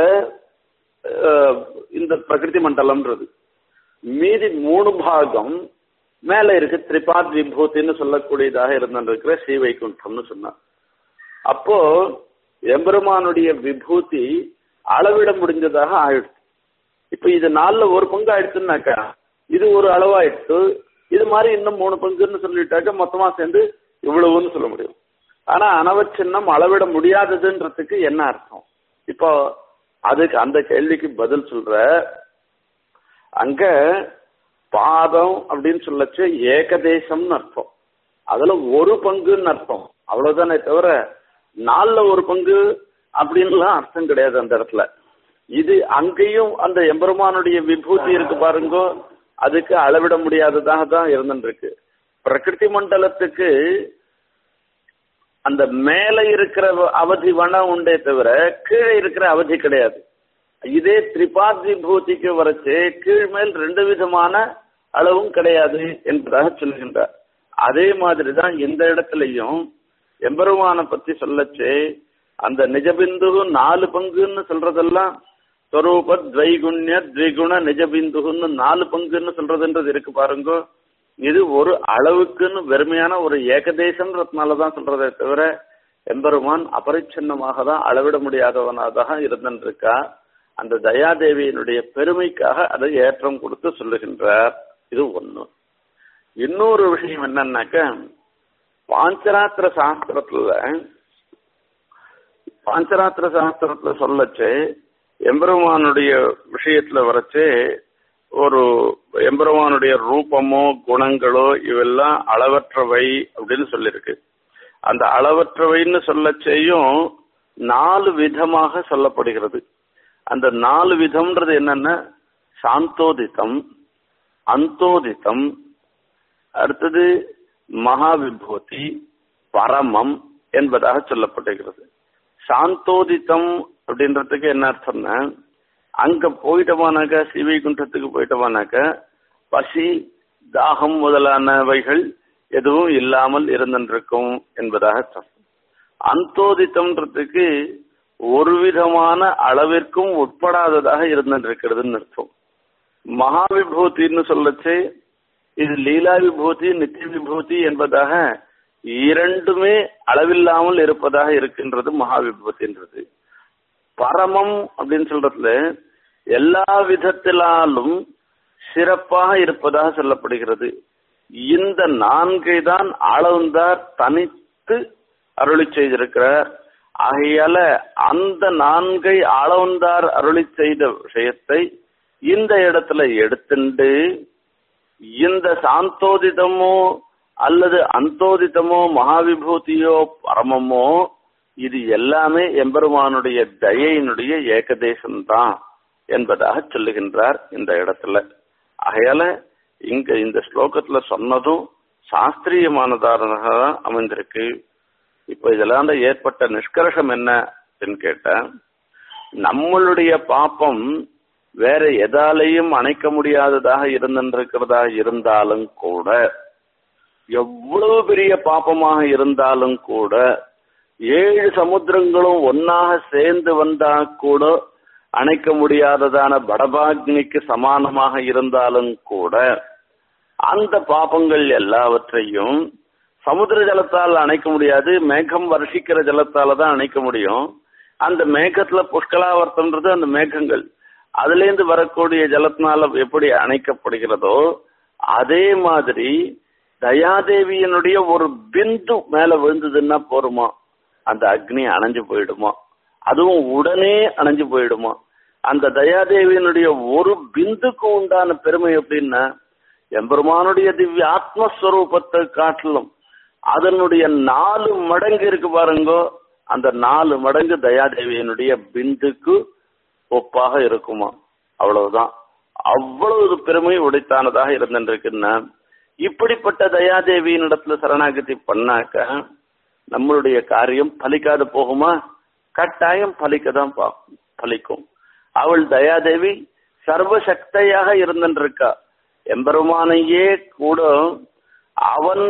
இந்த பிரகிருதி மண்டலம்ன்றது மீதி மூணு பாகம் மேல இருக்கு திரிபாத் விபூத்தின்னு சொல்லக்கூடியதாக இருந்திருக்கிற ஸ்ரீ வைகுண்டம்னு சொன்னார் அப்போ எம்பெருமானுடைய விபூதி அளவிட முடிஞ்சதாக ஆயிடுச்சு இப்ப இது நாலுல ஒரு பங்கு ஆயிடுச்சுன்னாக்கா இது ஒரு அளவாயிடுச்சு இது மாதிரி இன்னும் மூணு பங்குன்னு சொல்லிட்டாக்க மொத்தமா சேர்ந்து இவ்வளவுன்னு சொல்ல முடியும் ஆனா அனவச்சின்னம் அளவிட முடியாததுன்றதுக்கு என்ன அர்த்தம் இப்போ அதுக்கு அந்த கேள்விக்கு பதில் சொல்ற அங்க பாதம் அப்படின்னு சொல்லச்சு ஏகதேசம்னு அர்த்தம் அதுல ஒரு பங்குன்னு அர்த்தம் அவ்வளவுதானே தவிர நாலுல ஒரு பங்கு அப்படின்லாம் அர்த்தம் கிடையாது அந்த இடத்துல இது அங்கேயும் அந்த எம்பெருமானுடைய விபூதி இருக்கு பாருங்க அதுக்கு அளவிட முடியாததாக தான் இருந்துருக்கு பிரகிருதி மண்டலத்துக்கு அந்த மேல இருக்கிற அவதி வனம் உண்டே தவிர கீழே இருக்கிற அவதி கிடையாது இதே திரிபாத் விபூதிக்கு வரைச்சு கீழ் மேல் ரெண்டு விதமான அளவும் கிடையாது என்பதாக சொல்லுகின்றார் அதே மாதிரி தான் இந்த இடத்துலயும் எம்பெருமானை பத்தி சொல்லச்சு அந்த நிஜபிந்து நாலு பங்குன்னு சொல்றதெல்லாம் ஸ்வரூப துவைகுண்ய த்விகுண நிஜபிந்துன்னு நாலு பங்குன்னு சொல்றதுன்றது இருக்கு பாருங்க இது ஒரு அளவுக்குன்னு வெறுமையான ஒரு ஏகதேசம்ன்றதுனாலதான் சொல்றதே தவிர எம்பெருமான் அபரிச்சின்னமாக தான் அளவிட முடியாதவனாக இருந்திருக்கா அந்த தயாதேவியினுடைய பெருமைக்காக அதை ஏற்றம் கொடுத்து சொல்லுகின்றார் இது ஒண்ணு இன்னொரு விஷயம் என்னன்னாக்க பாஞ்சராத்திர சாஸ்திரத்துல பாஞ்சராத்திர சாஸ்திரத்துல சொல்லச்சு எம்பெருமானுடைய விஷயத்துல வரச்சு ஒரு எம்பெருமானுடைய ரூபமோ குணங்களோ இவெல்லாம் அளவற்றவை அப்படின்னு சொல்லியிருக்கு அந்த அளவற்றவைன்னு சொல்லச்சேயும் நாலு விதமாக சொல்லப்படுகிறது அந்த நாலு விதம்ன்றது என்னன்னா சாந்தோதித்தம் அந்தோதித்தம் அடுத்தது மகாவிபூதி பரமம் என்பதாக சொல்லப்பட்டிருக்கிறது சாந்தோதித்தம் அப்படின்றதுக்கு என்ன அர்த்தம்னா அங்க போயிட்டோமானாக்க சிவைகுண்டத்துக்கு போயிட்டோமானாக்க பசி தாகம் முதலானவைகள் எதுவும் இல்லாமல் இருந்திருக்கும் என்பதாக அர்த்தம் அந்தோதித்தம்ன்றதுக்கு ஒரு விதமான அளவிற்கும் உட்படாததாக இருந்திருக்கிறதுன்னு அர்த்தம் மகாவிபூதின்னு சொல்லச்சு இது லீலா விபூதி நித்திய விபூதி என்பதாக இரண்டுமே அளவில்லாமல் இருப்பதாக இருக்கின்றது மகா விபூதின்றது பரமம் அப்படின்னு சொல்றதுல எல்லா விதத்திலாலும் சிறப்பாக இருப்பதாக சொல்லப்படுகிறது இந்த நான்கை தான் அளந்தார் தனித்து அருளி செய்திருக்கிறார் ஆகையால அந்த நான்கை அளந்தார் அருளி செய்த விஷயத்தை இந்த இடத்துல எடுத்துண்டு இந்த சாந்தோதிதமோ அல்லது அந்தோதிதமோ மகாவிபூதியோ பரமமோ இது எல்லாமே எம்பெருமானுடைய தயையினுடைய ஏகதேசம்தான் என்பதாக சொல்லுகின்றார் இந்த இடத்துல ஆகையால இங்க இந்த ஸ்லோகத்துல சொன்னதும் சாஸ்திரியமானதாக தான் அமைந்திருக்கு இப்ப இதெல்லாம் ஏற்பட்ட நிஷ்கர்ஷம் என்ன அப்படின்னு கேட்டா நம்மளுடைய பாப்பம் வேற எதாலையும் அணைக்க முடியாததாக இருந்திருக்கிறதா இருந்தாலும் கூட எவ்வளவு பெரிய பாப்பமாக இருந்தாலும் கூட ஏழு சமுத்திரங்களும் ஒன்னாக சேர்ந்து வந்தா கூட அணைக்க முடியாததான படபாக்னிக்கு சமானமாக இருந்தாலும் கூட அந்த பாப்பங்கள் எல்லாவற்றையும் சமுத்திர ஜலத்தால் அணைக்க முடியாது மேகம் வருஷிக்கிற ஜலத்தால தான் அணைக்க முடியும் அந்த மேகத்துல புஷ்கலாவர்த்தம்ன்றது அந்த மேகங்கள் அதுல இருந்து வரக்கூடிய ஜலத்தினால எப்படி அணைக்கப்படுகிறதோ அதே மாதிரி தயாதேவியனுடைய ஒரு பிந்து மேல விழுந்ததுன்னா போருமா அந்த அக்னி அணைஞ்சு போயிடுமா அதுவும் உடனே அணைஞ்சு போயிடுமா அந்த தயாதேவியனுடைய ஒரு பிந்துக்கு உண்டான பெருமை எப்படின்னா எம்பெருமானுடைய திவ்ய ஆத்மஸ்வரூபத்தை காட்டிலும் அதனுடைய நாலு மடங்கு இருக்கு பாருங்கோ அந்த நாலு மடங்கு தயாதேவியனுடைய பிந்துக்கு ஒப்பாக இருக்குமா அவ்வளவுதான் அவ்வளவு பெருமை உடைத்தானதாக இருந்திருக்குன்னா இப்படிப்பட்ட தயாதேவியின் இடத்துல சரணாகதி பண்ணாக்க நம்மளுடைய காரியம் பலிக்காது போகுமா கட்டாயம் பலிக்க தான் பலிக்கும் அவள் தயாதேவி சர்வசக்தையாக இருந்திருக்கா எம்பெருமானையே கூட அவன்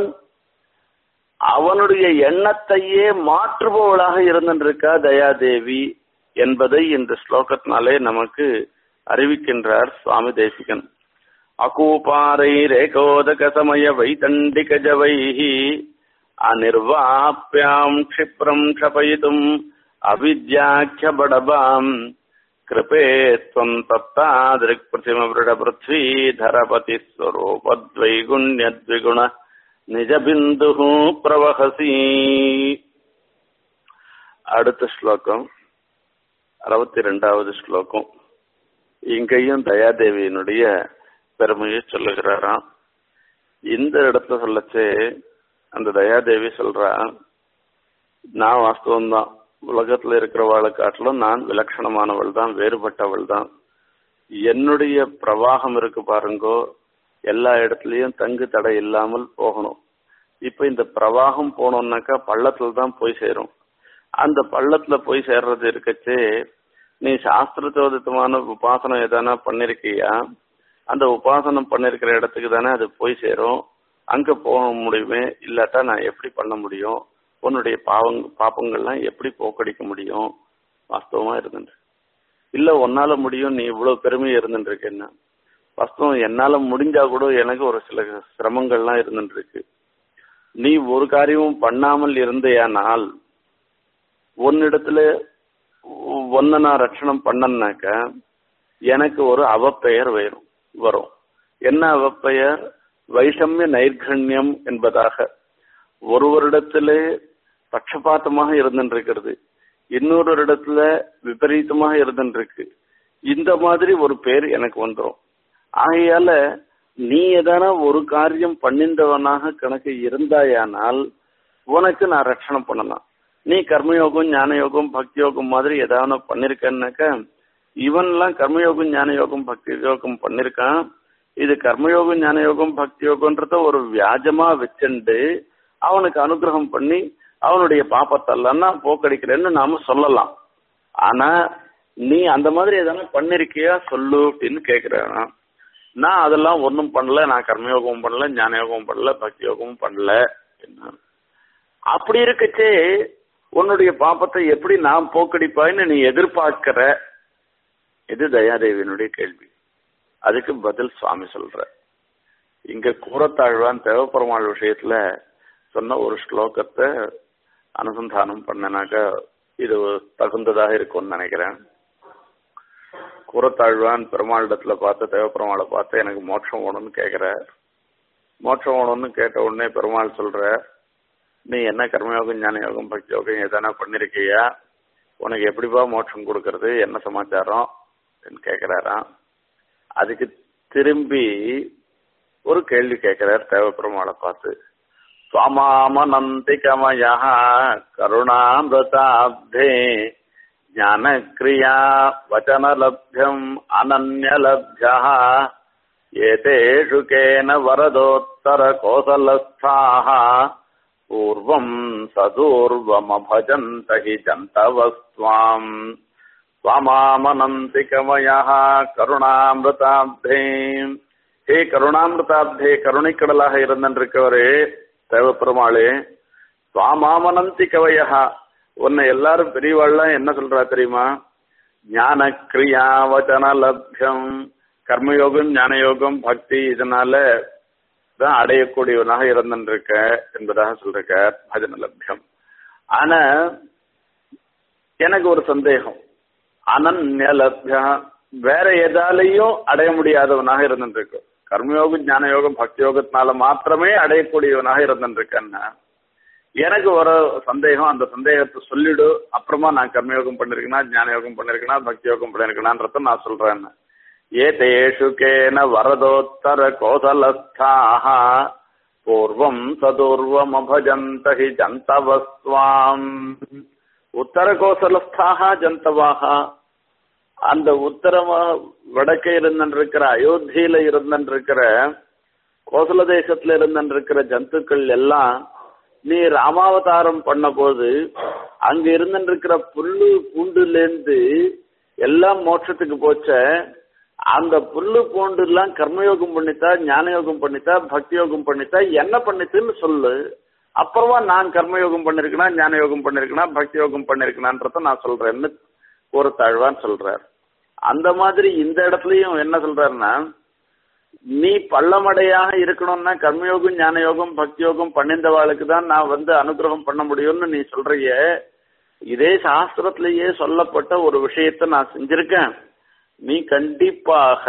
அவனுடைய எண்ணத்தையே மாற்றுபவளாக இருந்திருக்கா தயாதேவி என்பதை இந்த ஸ்லோகத்தினாலே நமக்கு அறிவிக்கின்றார் சுவாமி தேசிகன் அகூபாரை ரேகோதக சமய வைதண்டிக ஜவைஹி அனிர்வாப்யாம் க்ஷிப்ரம் க்ஷபயிதும் அவித்யாக்கிய படபாம் कृपे त्वम् तत्तादृक्पृथिमवृढपृथ्वीधरपतिस्वरूपद्वैगुण्यद्विगुण निजबिन्दुः प्रवहसि அடுத்த ஸ்லோகம் அறுபத்தி ரெண்டாவது ஸ்லோகம் இங்கேயும் தயாதேவியினுடைய பெருமையை சொல்லுகிறாராம் இந்த இடத்துல சொல்லச்சே அந்த தயாதேவி சொல்றா நான் வாஸ்தவம்தான் உலகத்துல இருக்கிறவாளை காட்டிலும் நான் விலட்சணமானவள் தான் வேறுபட்டவள் தான் என்னுடைய பிரவாகம் இருக்கு பாருங்கோ எல்லா இடத்துலயும் தங்கு தடை இல்லாமல் போகணும் இப்ப இந்த பிரவாகம் போனோம்னாக்கா பள்ளத்துல தான் போய் சேரும் அந்த பள்ளத்துல போய் சேர்றது இருக்கச்சே நீ சாஸ்திரச்சோதித்தமான உபாசனம் எதனா பண்ணிருக்கியா அந்த உபாசனம் பண்ணிருக்கிற இடத்துக்கு தானே அது போய் சேரும் அங்க போக முடியுமே இல்லாட்டா நான் எப்படி பண்ண முடியும் உன்னுடைய பாவங் பாப்பங்கள்லாம் எப்படி போக்கடிக்க முடியும் வாஸ்தவமா இருந்துட்டு இல்ல உன்னால முடியும் நீ இவ்வளவு பெருமையா இருந்துட்டு இருக்கேன்னா வாஸ்தவம் என்னால முடிஞ்சா கூட எனக்கு ஒரு சில சிரமங்கள்லாம் இருந்துட்டு இருக்கு நீ ஒரு காரியமும் பண்ணாமல் இருந்தேயானால் உன்னிடத்துல ஒன்ன நான் ரட்சணம் பண்ணனாக்க எனக்கு ஒரு அவப்பெயர் வரும் வரும் என்ன அவப்பெயர் வைஷமிய நைர்கண்யம் என்பதாக ஒருவரிடத்திலே பட்சபாத்தமாக இருந்துருக்கிறது இன்னொரு இடத்துல விபரீதமாக இருந்துருக்கு இந்த மாதிரி ஒரு பேர் எனக்கு வந்துடும் ஆகையால நீ எதானா ஒரு காரியம் பண்ணிந்தவனாக கணக்கு இருந்தாயானால் உனக்கு நான் ரட்சணம் பண்ணலாம் நீ கர்மயோகம் ஞான யோகம் பக்தி யோகம் மாதிரி ஏதாவது பண்ணிருக்கேன்னாக்க இவன்லாம் கர்மயோகம் ஞான யோகம் பக்தி யோகம் பண்ணிருக்கான் இது கர்மயோகம் ஞான யோகம் பக்தி யோகம்ன்றத ஒரு வியாஜமா வச்சுண்டு அவனுக்கு அனுகிரகம் பண்ணி அவனுடைய பாப்பத்தெல்லாம் நான் போக்கடிக்கிறேன்னு நாம சொல்லலாம் ஆனா நீ அந்த மாதிரி எதனா பண்ணிருக்கியா சொல்லு அப்படின்னு கேக்குறேன் நான் அதெல்லாம் ஒன்றும் பண்ணல நான் கர்மயோகமும் பண்ணல ஞான யோகமும் பண்ணல பக்தி யோகமும் பண்ணல அப்படி இருக்கச்சே உன்னுடைய பாப்பத்தை எப்படி நான் போக்கடிப்பாய்ன்னு நீ எதிர்பார்க்கிற இது தயாதேவியினுடைய கேள்வி அதுக்கு பதில் சுவாமி சொல்ற இங்க கூறத்தாழ்வான் தேவப்பெருமாள் விஷயத்துல சொன்ன ஒரு ஸ்லோகத்தை அனுசந்தானம் பண்ணனாக்க இது தகுந்ததாக இருக்கும்னு நினைக்கிறேன் கூறத்தாழ்வான் பெருமாளிடத்துல பார்த்து தேவப்பெருமாளை பார்த்து எனக்கு மோட்சம் வேணும்னு கேட்கிற மோட்சம் வேணும்னு கேட்ட உடனே பெருமாள் சொல்ற நீ என்ன கர்மயோகம் ஞான யோகம் பக்தி யோகம் எதனா பண்ணிருக்கியா உனக்கு எப்படிப்பா மோட்சம் கொடுக்கறது என்ன சமாச்சாரம் கேட்கிறாராம் அதுக்கு திரும்பி ஒரு கேள்வி கேட்கிறார் தேவப்பெருமாளை பார்த்து சுவாமாமனந்திகமயா கருணாமிருதாப்தே ஞானக்ரியா வச்சனலப்யம் அனன்யலப்யா ஏதேஷு கேன வரதோத்தர கோசலஸ்தாः பூர்வம் சதூர்வமபஜந்த ஹி ஜந்தவஸ்வாம் சுவாமாமனந்திகமயः கருணாமிருதாப்தே ஹே கருணாமிருதாப்தே கருணைக்கடலாக இருந்திருக்கவரே தேவப்பெருமாளே சுவாமாமனந்தி கவையா உன்னை எல்லாரும் பெரியவாள்லாம் என்ன சொல்றா தெரியுமா ஞான கிரியா வச்சன லப்யம் கர்மயோகம் ஞான யோகம் பக்தி இதனால தான் அடையக்கூடியவனாக இருந்திருக்க என்பதாக சொல்லிருக்க பஜன லப்யம் ஆனா எனக்கு ஒரு சந்தேகம் அனன்ய லப்யா வேற எதாலையும் அடைய முடியாதவனாக இருந்துருக்கு கர்மயோகம் ஞான யோகம் பக்தி யோகத்தினால மாத்திரமே அடையக்கூடியவனாக இருந்துருக்கேன்னா எனக்கு ஒரு சந்தேகம் அந்த சந்தேகத்தை சொல்லிடு அப்புறமா நான் கர்மயோகம் பண்ணிருக்கேனா ஞான யோகம் பண்ணிருக்கேனா பக்தி யோகம் பண்ணிருக்கேனான்றத நான் சொல்றேன் ஏதேஷு கேன வரதோத்தர கோசலஸ்தாக பூர்வம் சதுர்வம் அபஜந்த ஹி ஜந்தவஸ்வாம் உத்தர கோசலஸ்தாக ஜந்தவாக அந்த உத்தரமா வடக்கே இருந்திருக்கிற அயோத்தியில இருந்திருக்கிற கோசல தேசத்துல இருந்திருக்கிற ஜந்துக்கள் எல்லாம் நீ ராமாவதாரம் பண்ண போது அங்க இருந்திருக்கிற புல்லு பூண்டுல இருந்து எல்லாம் மோட்சத்துக்கு போச்ச அந்த புல்லு பூண்டு எல்லாம் கர்மயோகம் பண்ணித்தா ஞான யோகம் பண்ணித்தா பக்தி யோகம் பண்ணித்தா என்ன பண்ணித்துன்னு சொல்லு அப்புறமா நான் கர்மயோகம் பண்ணிருக்கனா ஞான யோகம் பண்ணிருக்கனா பக்தி யோகம் பண்ணிருக்கனான்றத நான் சொல்றேன்னு ஒரு தாழ்வான் சொல்றார் அந்த மாதிரி இந்த இடத்துலயும் என்ன சொல்றாருன்னா நீ பள்ளமடையாக இருக்கணும்னா கர்மயோகம் ஞான யோகம் பக்தி யோகம் பண்ணிந்தவாளுக்கு தான் நான் வந்து அனுகிரகம் பண்ண முடியும்னு நீ சொல்றிய இதே சாஸ்திரத்திலேயே சொல்லப்பட்ட ஒரு விஷயத்தை நான் செஞ்சிருக்கேன் நீ கண்டிப்பாக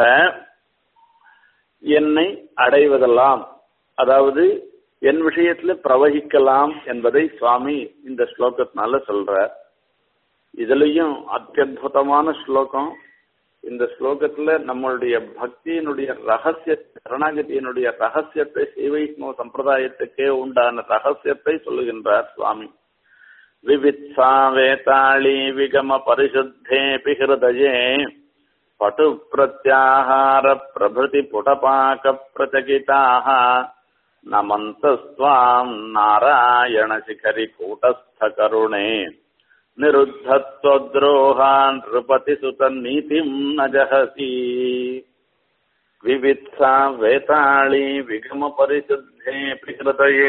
என்னை அடைவதெல்லாம் அதாவது என் விஷயத்துல பிரவகிக்கலாம் என்பதை சுவாமி இந்த ஸ்லோகத்தினால சொல்ற இதுலயும் அத்தியுதமான ஸ்லோகம் இந்த ஸ்லோகத்துல நம்மளுடைய பக்தியினுடைய ரகசிய சரணாகதியினுடைய ரகசியத்தை சைவைஷ்ணவ சம்பிரதாயத்துக்கே உண்டான ரகசியத்தை சொல்லுகின்றார் சுவாமி விவித்சா வேதாளி விகம பரிசுத்தேபி ஹிருதயே பட்டு பிரத்யாகார பிரபிருதி புடபாக பிரச்சகிதாக நமந்தஸ்வாம் நாராயண சிகரி கூட்டஸ்த கருணே निरुद्धत्वद्रोहान् नृपतिसुतनीतिम् न जहसि विवित्सा वेताळि விகமபரிசுத்தே பிகிருதயே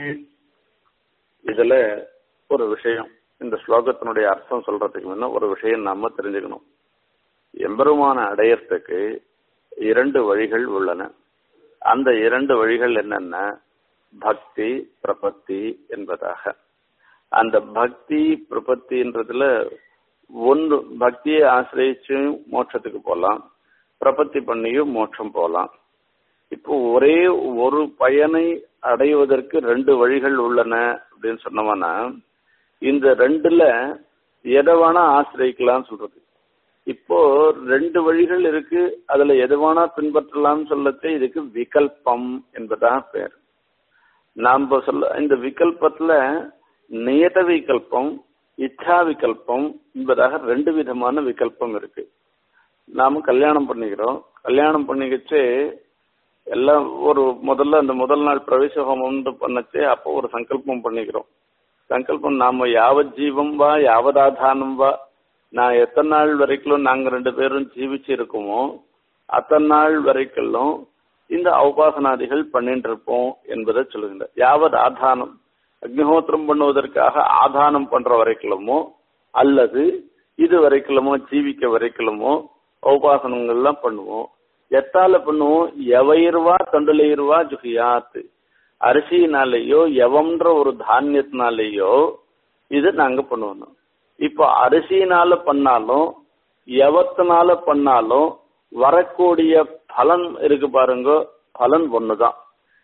இதுல ஒரு விஷயம் இந்த ஸ்லோகத்தினுடைய அர்த்தம் சொல்றதுக்கு முன்ன ஒரு விஷயம் நாம தெரிஞ்சுக்கணும் எம்பெருமான அடையறதுக்கு இரண்டு வழிகள் உள்ளன அந்த இரண்டு வழிகள் என்னென்ன பக்தி பிரபத்தி என்பதாக அந்த பக்தி பிரபத்தின்றதுல ஒன்று பக்தியை ஆசிரியச்சு மோட்சத்துக்கு போகலாம் பிரபத்தி பண்ணியும் மோட்சம் போகலாம் இப்போ ஒரே ஒரு பயனை அடைவதற்கு ரெண்டு வழிகள் உள்ளன அப்படின்னு சொன்னோம்னா இந்த ரெண்டுல எதை வேணா ஆசிரியக்கலாம்னு சொல்றது இப்போ ரெண்டு வழிகள் இருக்கு அதுல எது வேணா பின்பற்றலாம்னு சொல்லச்சு இதுக்கு விகல்பம் என்பதாக பேர் நாம சொல்ல இந்த விகல்பத்துல நியத விகல்பம் இச்சா விகல்பம் என்பதாக ரெண்டு விதமான விகல்பம் இருக்கு நாம கல்யாணம் பண்ணிக்கிறோம் கல்யாணம் பண்ணிக்கிச்சு எல்லாம் ஒரு முதல்ல அந்த முதல் நாள் பிரவேச ஹோமம் பண்ணச்சு அப்போ ஒரு சங்கல்பம் பண்ணிக்கிறோம் சங்கல்பம் நாம யாவத் ஜீவம் வா யாவதாதானம் வா நான் எத்தனை நாள் வரைக்கும் நாங்க ரெண்டு பேரும் ஜீவிச்சு இருக்கோமோ அத்தனை நாள் வரைக்கும் இந்த உபாசனாதிகள் பண்ணிட்டு இருப்போம் என்பதை சொல்லுகின்ற யாவது ஆதானம் அக்னிஹோத்திரம் பண்ணுவதற்காக ஆதானம் பண்ற வரைக்குமோ அல்லது இது வரைக்குமோ ஜீவிக்க வரைக்குமோ உபாசனங்கள்லாம் பண்ணுவோம் எத்தால பண்ணுவோம் எவையிருவா தொண்டுலையிருவா ஜுகியாத்து அரிசினாலேயோ எவம்ன்ற ஒரு தானியத்தினாலேயோ இது நாங்க பண்ணுவோம் இப்போ அரிசினால பண்ணாலும் எவத்தினால பண்ணாலும் வரக்கூடிய பலன் இருக்கு பாருங்க பலன் ஒண்ணுதான்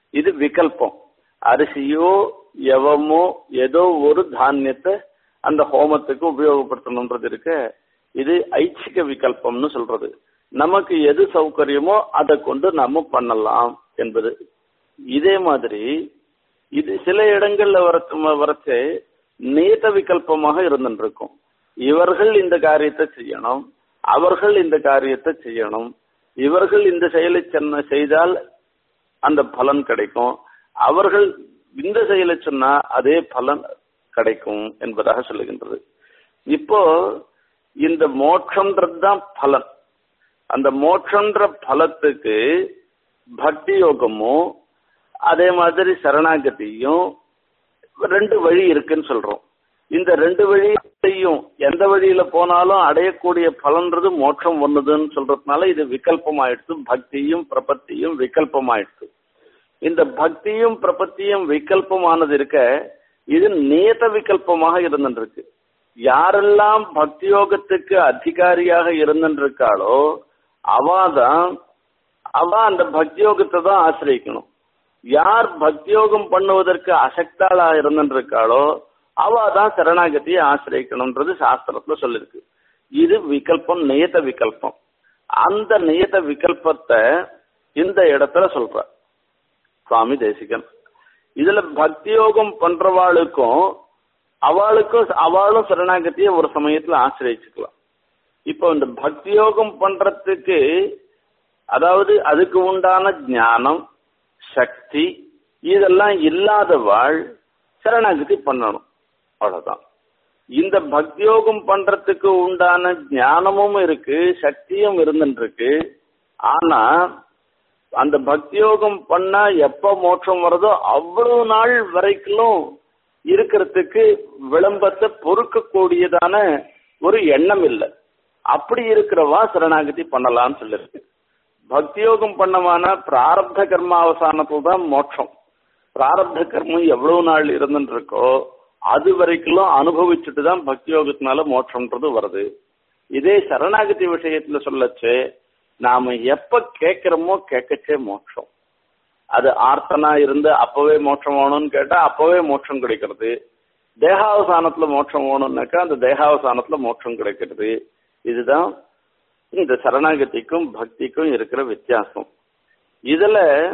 இது விகல்பம் அரிசியோ எவமோ ஏதோ ஒரு தானியத்தை அந்த ஹோமத்துக்கு உபயோகப்படுத்தணுன்றது இருக்க இது ஐச்சிக விகல்பம்னு சொல்றது நமக்கு எது சௌகரியமோ அதை கொண்டு நம்ம பண்ணலாம் என்பது இதே மாதிரி இது சில இடங்கள்ல வர வரச்சே நியத விகல்பமாக இருந்துருக்கும் இவர்கள் இந்த காரியத்தை செய்யணும் அவர்கள் இந்த காரியத்தை செய்யணும் இவர்கள் இந்த செயலை சென்ன செய்தால் அந்த பலன் கிடைக்கும் அவர்கள் இந்த செயலை சொன்னா அதே பலன் கிடைக்கும் என்பதாக சொல்லுகின்றது இப்போ இந்த மோட்சம்ன்றது தான் பலன் அந்த மோட்சன்ற பலத்துக்கு பக்தி யோகமும் அதே மாதிரி சரணாகதியும் ரெண்டு வழி இருக்குன்னு சொல்றோம் இந்த ரெண்டு வழியையும் எந்த வழியில போனாலும் அடையக்கூடிய பலன்றது மோட்சம் ஒண்ணுதுன்னு சொல்றதுனால இது விகல்பம் ஆயிடுச்சு பக்தியும் பிரபத்தியும் விகல்பம் ஆயிடுச்சு இந்த பக்தியும் பிரபத்தியும் விகல்பமானது இருக்க இது நியத விகல்பமாக இருந்துருக்கு யாரெல்லாம் பக்தி யோகத்துக்கு அதிகாரியாக இருந்துருக்காளோ அவாதான் அவ அந்த பக்தி யோகத்தை தான் ஆசிரியக்கணும் யார் பக்தி யோகம் பண்ணுவதற்கு அசக்தாளா இருந்துருக்காளோ அவ தான் சரணாகதியை ஆசிரியக்கணும்ன்றது சாஸ்திரத்துல சொல்லிருக்கு இது விகல்பம் நியத விகல்பம் அந்த நியத விகல்பத்தை இந்த இடத்துல சொல்ற சுவாமி தேசிகன் இதுல பக்தி யோகம் பண்றவாளுக்கும் அவளுக்கும் அவளும் சரணாகதியை ஒரு சமயத்துல ஆசிரியச்சுக்கலாம் இப்போ இந்த பக்தி யோகம் பண்றதுக்கு அதாவது அதுக்கு உண்டான ஞானம் சக்தி இதெல்லாம் இல்லாதவாள் சரணாகதி பண்ணணும் அவ்வளவுதான் இந்த பக்தியோகம் பண்றதுக்கு உண்டான ஞானமும் இருக்கு சக்தியும் இருந்துருக்கு ஆனா அந்த பக்தியோகம் பண்ணா எப்ப மோட்சம் வருதோ அவ்வளவு நாள் வரைக்கும் இருக்கிறதுக்கு விளம்பத்தை பொறுக்கக்கூடியதான ஒரு எண்ணம் இல்லை அப்படி இருக்கிறவா சரணாகதி பண்ணலாம்னு சொல்லிருக்கு பக்தியோகம் பண்ணமான பிராரப்த கர்ம அவசானத்துல தான் மோட்சம் பிராரப்த கர்மம் எவ்வளவு நாள் இருந்துட்டு இருக்கோ அது வரைக்கும் அனுபவிச்சுட்டு தான் பக்தி யோகத்தினால மோட்சம்ன்றது வருது இதே சரணாகதி விஷயத்துல சொல்லச்சு நாம எப்ப கேட்கிறோமோ கேட்கச்சே மோட்சம் அது ஆர்த்தனா இருந்து அப்பவே மோட்சம் வேணும்னு கேட்டா அப்பவே மோட்சம் கிடைக்கிறது தேகாவசானத்துல மோட்சம் வேணும்னாக்கா அந்த தேகாவசானத்துல மோட்சம் கிடைக்கிறது இதுதான் இந்த சரணாகதிக்கும் பக்திக்கும் இருக்கிற வித்தியாசம் இதுல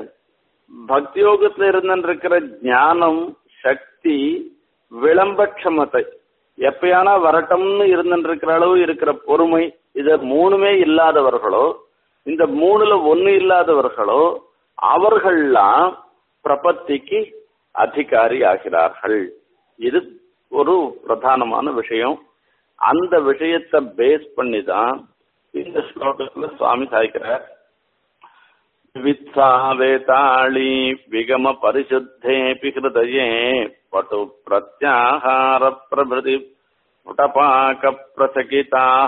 பக்தி யோகத்துல இருந்திருக்கிற ஞானம் சக்தி விளம்பட்சமத்தை எப்பயானா வரட்டம்னு இருந்திருக்கிற அளவு இருக்கிற பொறுமை இத மூணுமே இல்லாதவர்களோ இந்த மூணுல ஒண்ணு இல்லாதவர்களோ அவர்கள்லாம் பிரபத்திக்கு அதிகாரி ஆகிறார்கள் இது ஒரு பிரதானமான விஷயம் அந்த விஷயத்தை பேஸ் பண்ணி தான் இந்த ஸ்லோகத்துல சுவாமி சாய்க்கிறார் வித்சா வேதாளி விகம பரிசுத்தேபி ஹிருதயே பட்டு பிரத்யாகார பிரபிருதி புடபாக பிரசகிதாக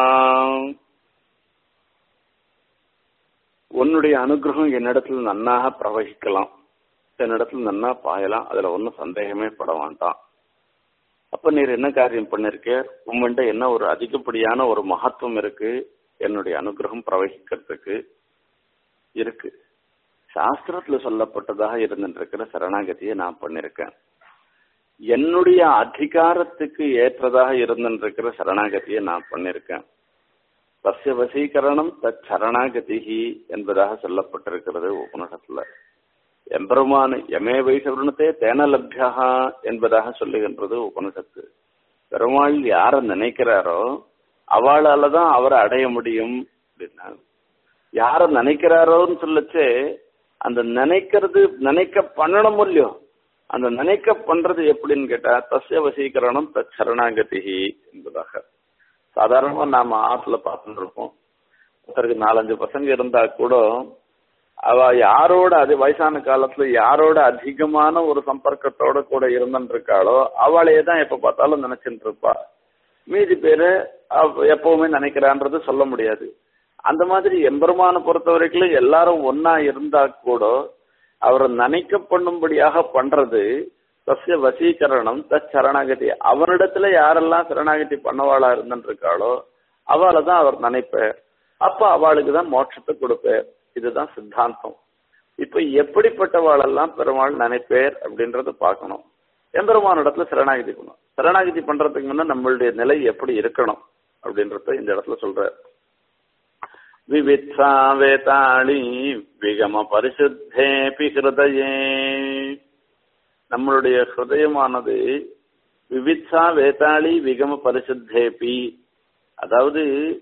உன்னுடைய அனுகிரகம் என்னிடத்துல நன்னாக பிரவகிக்கலாம் என்னிடத்துல நன்னா பாயலாம் அதுல ஒன்றும் சந்தேகமே பட வேண்டாம் அப்ப நீர் என்ன காரியம் பண்ணிருக்க உங்கள்கிட்ட என்ன ஒரு அதிகப்படியான ஒரு மகத்துவம் இருக்கு என்னுடைய அனுகிரகம் பிரவகிக்கிறதுக்கு இருக்கு சாஸ்திரத்துல சொல்லப்பட்டதாக இருந்துருக்கிற சரணாகதியை நான் பண்ணிருக்கேன் என்னுடைய அதிகாரத்துக்கு ஏற்றதாக இருந்துருக்கிற சரணாகதியை நான் பண்ணிருக்கேன் தஸ்ய வசீகரணம் தத் சரணாகதிகி என்பதாக சொல்லப்பட்டிருக்கிறது உபனிடத்துல எம்பெருமான் எமே வைசவருணத்தே தேன லப்யா என்பதாக சொல்லுகின்றது உபனிஷத்து பெருமாள் யார நினைக்கிறாரோ அவளால தான் அவரை அடைய முடியும் அப்படின்னா யார நினைக்கிறாரோன்னு சொல்லச்சு அந்த நினைக்கிறது நினைக்க பண்ணணும் இல்லையோ அந்த நினைக்க பண்றது எப்படின்னு கேட்டா தஸ்ய வசீகரணம் தத் சரணாகதிகி என்பதாக சாதாரணமா நாம ஆத்துல பார்த்துட்டு இருப்போம் ஒருத்தருக்கு நாலஞ்சு பசங்க இருந்தா கூட அவ யாரோட அது வயசான காலத்துல யாரோட அதிகமான ஒரு சம்பர்க்கத்தோட கூட இருந்துட்டு இருக்காளோ அவளையே தான் எப்ப பார்த்தாலும் நினைச்சுட்டு இருப்பா மீதி பேரு எப்பவுமே நினைக்கிறான்றது சொல்ல முடியாது அந்த மாதிரி எம்பெருமான பொறுத்த வரைக்கும் எல்லாரும் ஒன்னா இருந்தா கூட அவரை நினைக்க பண்ணும்படியாக பண்றது தஸ்ய வசீகரணம் தச் சரணாகதி அவரிடத்துல யாரெல்லாம் சரணாகதி பண்ணவாளா இருந்துட்டு இருக்காளோ அவளை தான் அவர் நினைப்பார் அப்ப அவளுக்கு தான் மோட்சத்தை கொடுப்பார் இதுதான் சித்தாந்தம் இப்ப எப்படிப்பட்டவாளெல்லாம் பெருமாள் நினைப்பேர் அப்படின்றத பார்க்கணும் எம்பெருமான இடத்துல சரணாகதி பண்ணணும் சரணாகதி பண்றதுக்கு முன்ன நம்மளுடைய நிலை எப்படி இருக்கணும் அப்படின்றத இந்த இடத்துல சொல்ற விவித்சா வேதாளி விகம பரிசுத்தேபி ஹிருதயே நம்மளுடைய ஹிருதயமானது விவித்சா வேதாளி விகம பரிசுத்தேபி அதாவது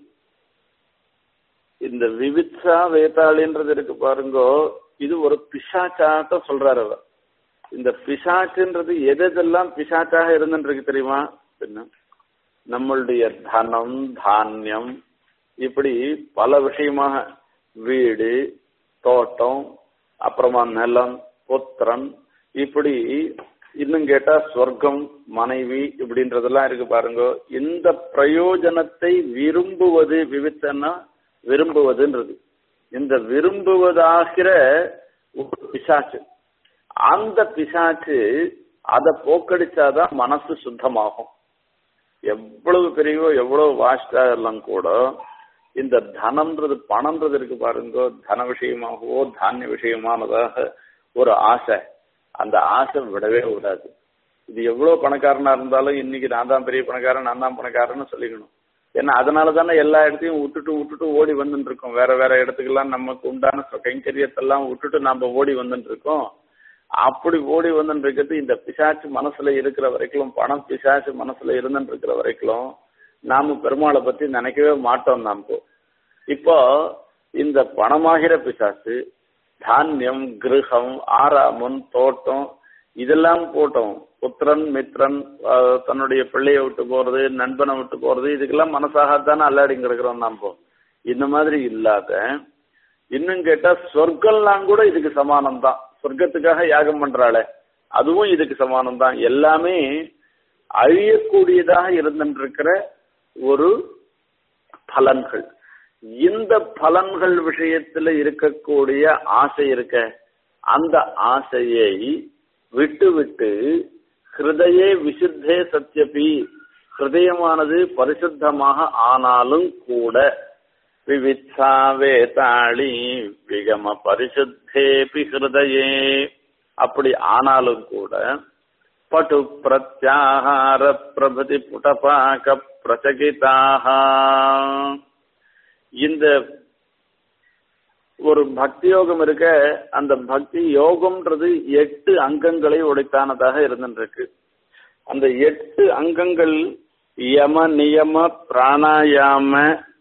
இந்த விவித்சா வேதாளின்றது இருக்கு பாருங்கோ இது ஒரு பிசாச்சாட்ட சொல்றாரு அவர் இந்த பிசாச்சுன்றது எதெல்லாம் பிசாச்சாக இருந்துருக்கு தெரியுமா என்ன நம்மளுடைய தனம் தானியம் இப்படி பல விஷயமாக வீடு தோட்டம் அப்புறமா நிலம் புத்திரன் இப்படி இன்னும் கேட்டா சொர்க்கம் மனைவி இப்படின்றதெல்லாம் இருக்கு பாருங்க இந்த பிரயோஜனத்தை விரும்புவது விவித்தன்னா விரும்புவதுன்றது இந்த விரும்புவதாகிற ஒரு பிசாச்சு அந்த பிசாச்சு அதை போக்கடிச்சாதான் மனசு சுத்தமாகும் எவ்வளவு பெரியவோ எவ்வளவு வாஸ்டா எல்லாம் கூட இந்த தனம்ன்றது பணம்ன்றது இருக்கு பாருங்க தன விஷயமாகவோ தானிய விஷயமானதாக ஒரு ஆசை அந்த ஆசை விடவே விடாது இது எவ்வளவு பணக்காரனா இருந்தாலும் இன்னைக்கு நான் தான் பெரிய பணக்காரன் நான் தான் பணக்காரன்னு சொல்லிக்கணும் ஏன்னா அதனால தானே எல்லா இடத்தையும் விட்டுட்டு விட்டுட்டு ஓடி வந்துட்டு இருக்கோம் வேற வேற இடத்துக்கெல்லாம் நமக்கு உண்டான கைங்கரியத்தெல்லாம் விட்டுட்டு நாம ஓடி வந்துட்டு இருக்கோம் அப்படி ஓடி வந்துட்டு இருக்கிறது இந்த பிசாச்சு மனசுல இருக்கிற வரைக்கும் பணம் பிசாச்சு மனசுல இருந்துட்டு இருக்கிற வரைக்கும் நாம பெருமாளை பத்தி நினைக்கவே மாட்டோம் நாம இப்போ இந்த பணமாகிற பிசாசு தானியம் கிரகம் ஆறாமன் தோட்டம் இதெல்லாம் போட்டோம் புத்திரன் மித்ரன் தன்னுடைய பிள்ளைய விட்டு போறது நண்பனை விட்டு போறது இதுக்கெல்லாம் மனசாகத்தானே அல்லாடி கிடக்கிறோம் நாம இந்த மாதிரி இல்லாத இன்னும் கேட்டா சொர்க்கம்லாம் கூட இதுக்கு சமானம் தான் சொர்க்கத்துக்காக யாகம் பண்றாளே அதுவும் இதுக்கு சமானம் தான் எல்லாமே அழியக்கூடியதாக இருந்திருக்கிற ஒரு பலன்கள் இந்த பலன்கள் விஷயத்துல இருக்கக்கூடிய ஆசை இருக்க அந்த ஆசையை விட்டு விட்டு ஹிருதயே விசுத்தே சத்யபி ஹிருதயமானது பரிசுத்தமாக ஆனாலும் கூட விவித்சா வேதாளி விகம பரிசுத்தேபி ஹிருதயே அப்படி ஆனாலும் கூட பட்டு பிரத்யாகார பிரபதி புடபாக பிரசகிதாக இந்த ஒரு பக்தி யோகம் இருக்க அந்த பக்தி யோகம்ன்றது எட்டு அங்கங்களை உடைத்தானதாக இருந்துருக்கு அந்த எட்டு அங்கங்கள் யம நியம பிராணாயாம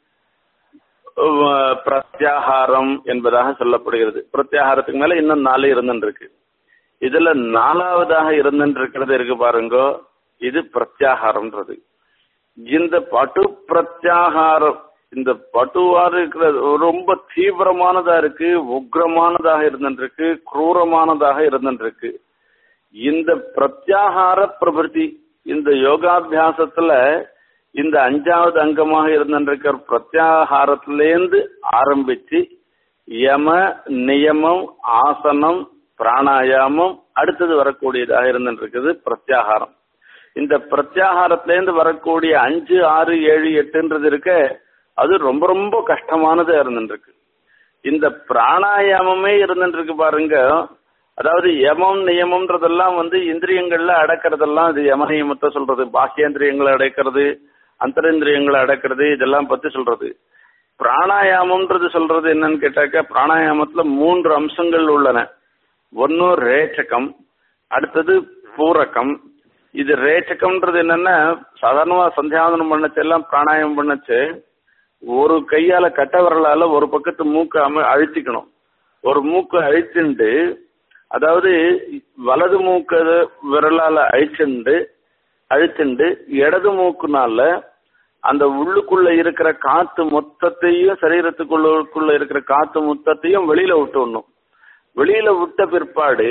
பிரத்யாகாரம் என்பதாக சொல்லப்படுகிறது பிரத்யாகாரத்துக்கு மேல இன்னும் நாலு இருந்துருக்கு இதுல நாலாவதாக இருந்துருக்கிறது இருக்கு பாருங்க இது பிரத்யாகாரம்ன்றது இந்த பட்டு பிரத்யாகாரம் இந்த பட்டுவா இருக்கிற ரொம்ப தீவிரமானதா இருக்கு உக்ரமானதாக இருந்துருக்கு குரூரமானதாக இருந்துருக்கு இந்த பிரத்யாகார பிரபத்தி இந்த யோகாபியாசத்துல இந்த அஞ்சாவது அங்கமாக இருந்திருக்கிற பிரத்யாகாரத்திலேருந்து ஆரம்பிச்சு யம நியமம் ஆசனம் பிராணாயாமம் அடுத்தது வரக்கூடியதாக இருந்துருக்குது பிரத்யாகாரம் இந்த பிரத்யாகாரத்திலேருந்து வரக்கூடிய அஞ்சு ஆறு ஏழு எட்டுன்றது இருக்க அது ரொம்ப ரொம்ப கஷ்டமானதா இருந்துருக்கு இந்த பிராணாயாமமே இருந்துருக்கு பாருங்க அதாவது யமம் நியமம்ன்றதெல்லாம் வந்து இந்திரியங்கள்ல அடக்கிறதெல்லாம் இது யம நியமத்தை சொல்றது பாக்கியேந்திரியங்களை அடக்கிறது அந்தரேந்திரியங்களை அடக்கிறது இதெல்லாம் பத்தி சொல்றது பிராணாயாமம்ன்றது சொல்றது என்னன்னு கேட்டாக்க பிராணாயாமத்துல மூன்று அம்சங்கள் உள்ளன ஒன்னு ரேச்சகம் அடுத்தது பூரகம் இது ரேச்சகம்ன்றது என்னன்னா சாதாரணமா சந்தியாவதனம் பண்ணச்சு எல்லாம் பிராணாயாமம் பண்ணச்சு ஒரு கையால கட்ட விரலால ஒரு பக்கத்து மூக்க அம அழுத்திக்கணும் ஒரு மூக்கு அழிச்சுண்டு அதாவது வலது மூக்க விரலால அழிச்சுண்டு அழிச்சுண்டு இடது மூக்குனால அந்த உள்ளுக்குள்ள இருக்கிற காத்து மொத்தத்தையும் சரீரத்துக்குள்ள இருக்கிற காத்து மொத்தத்தையும் வெளியில விட்டுடணும் வெளியில விட்ட பிற்பாடு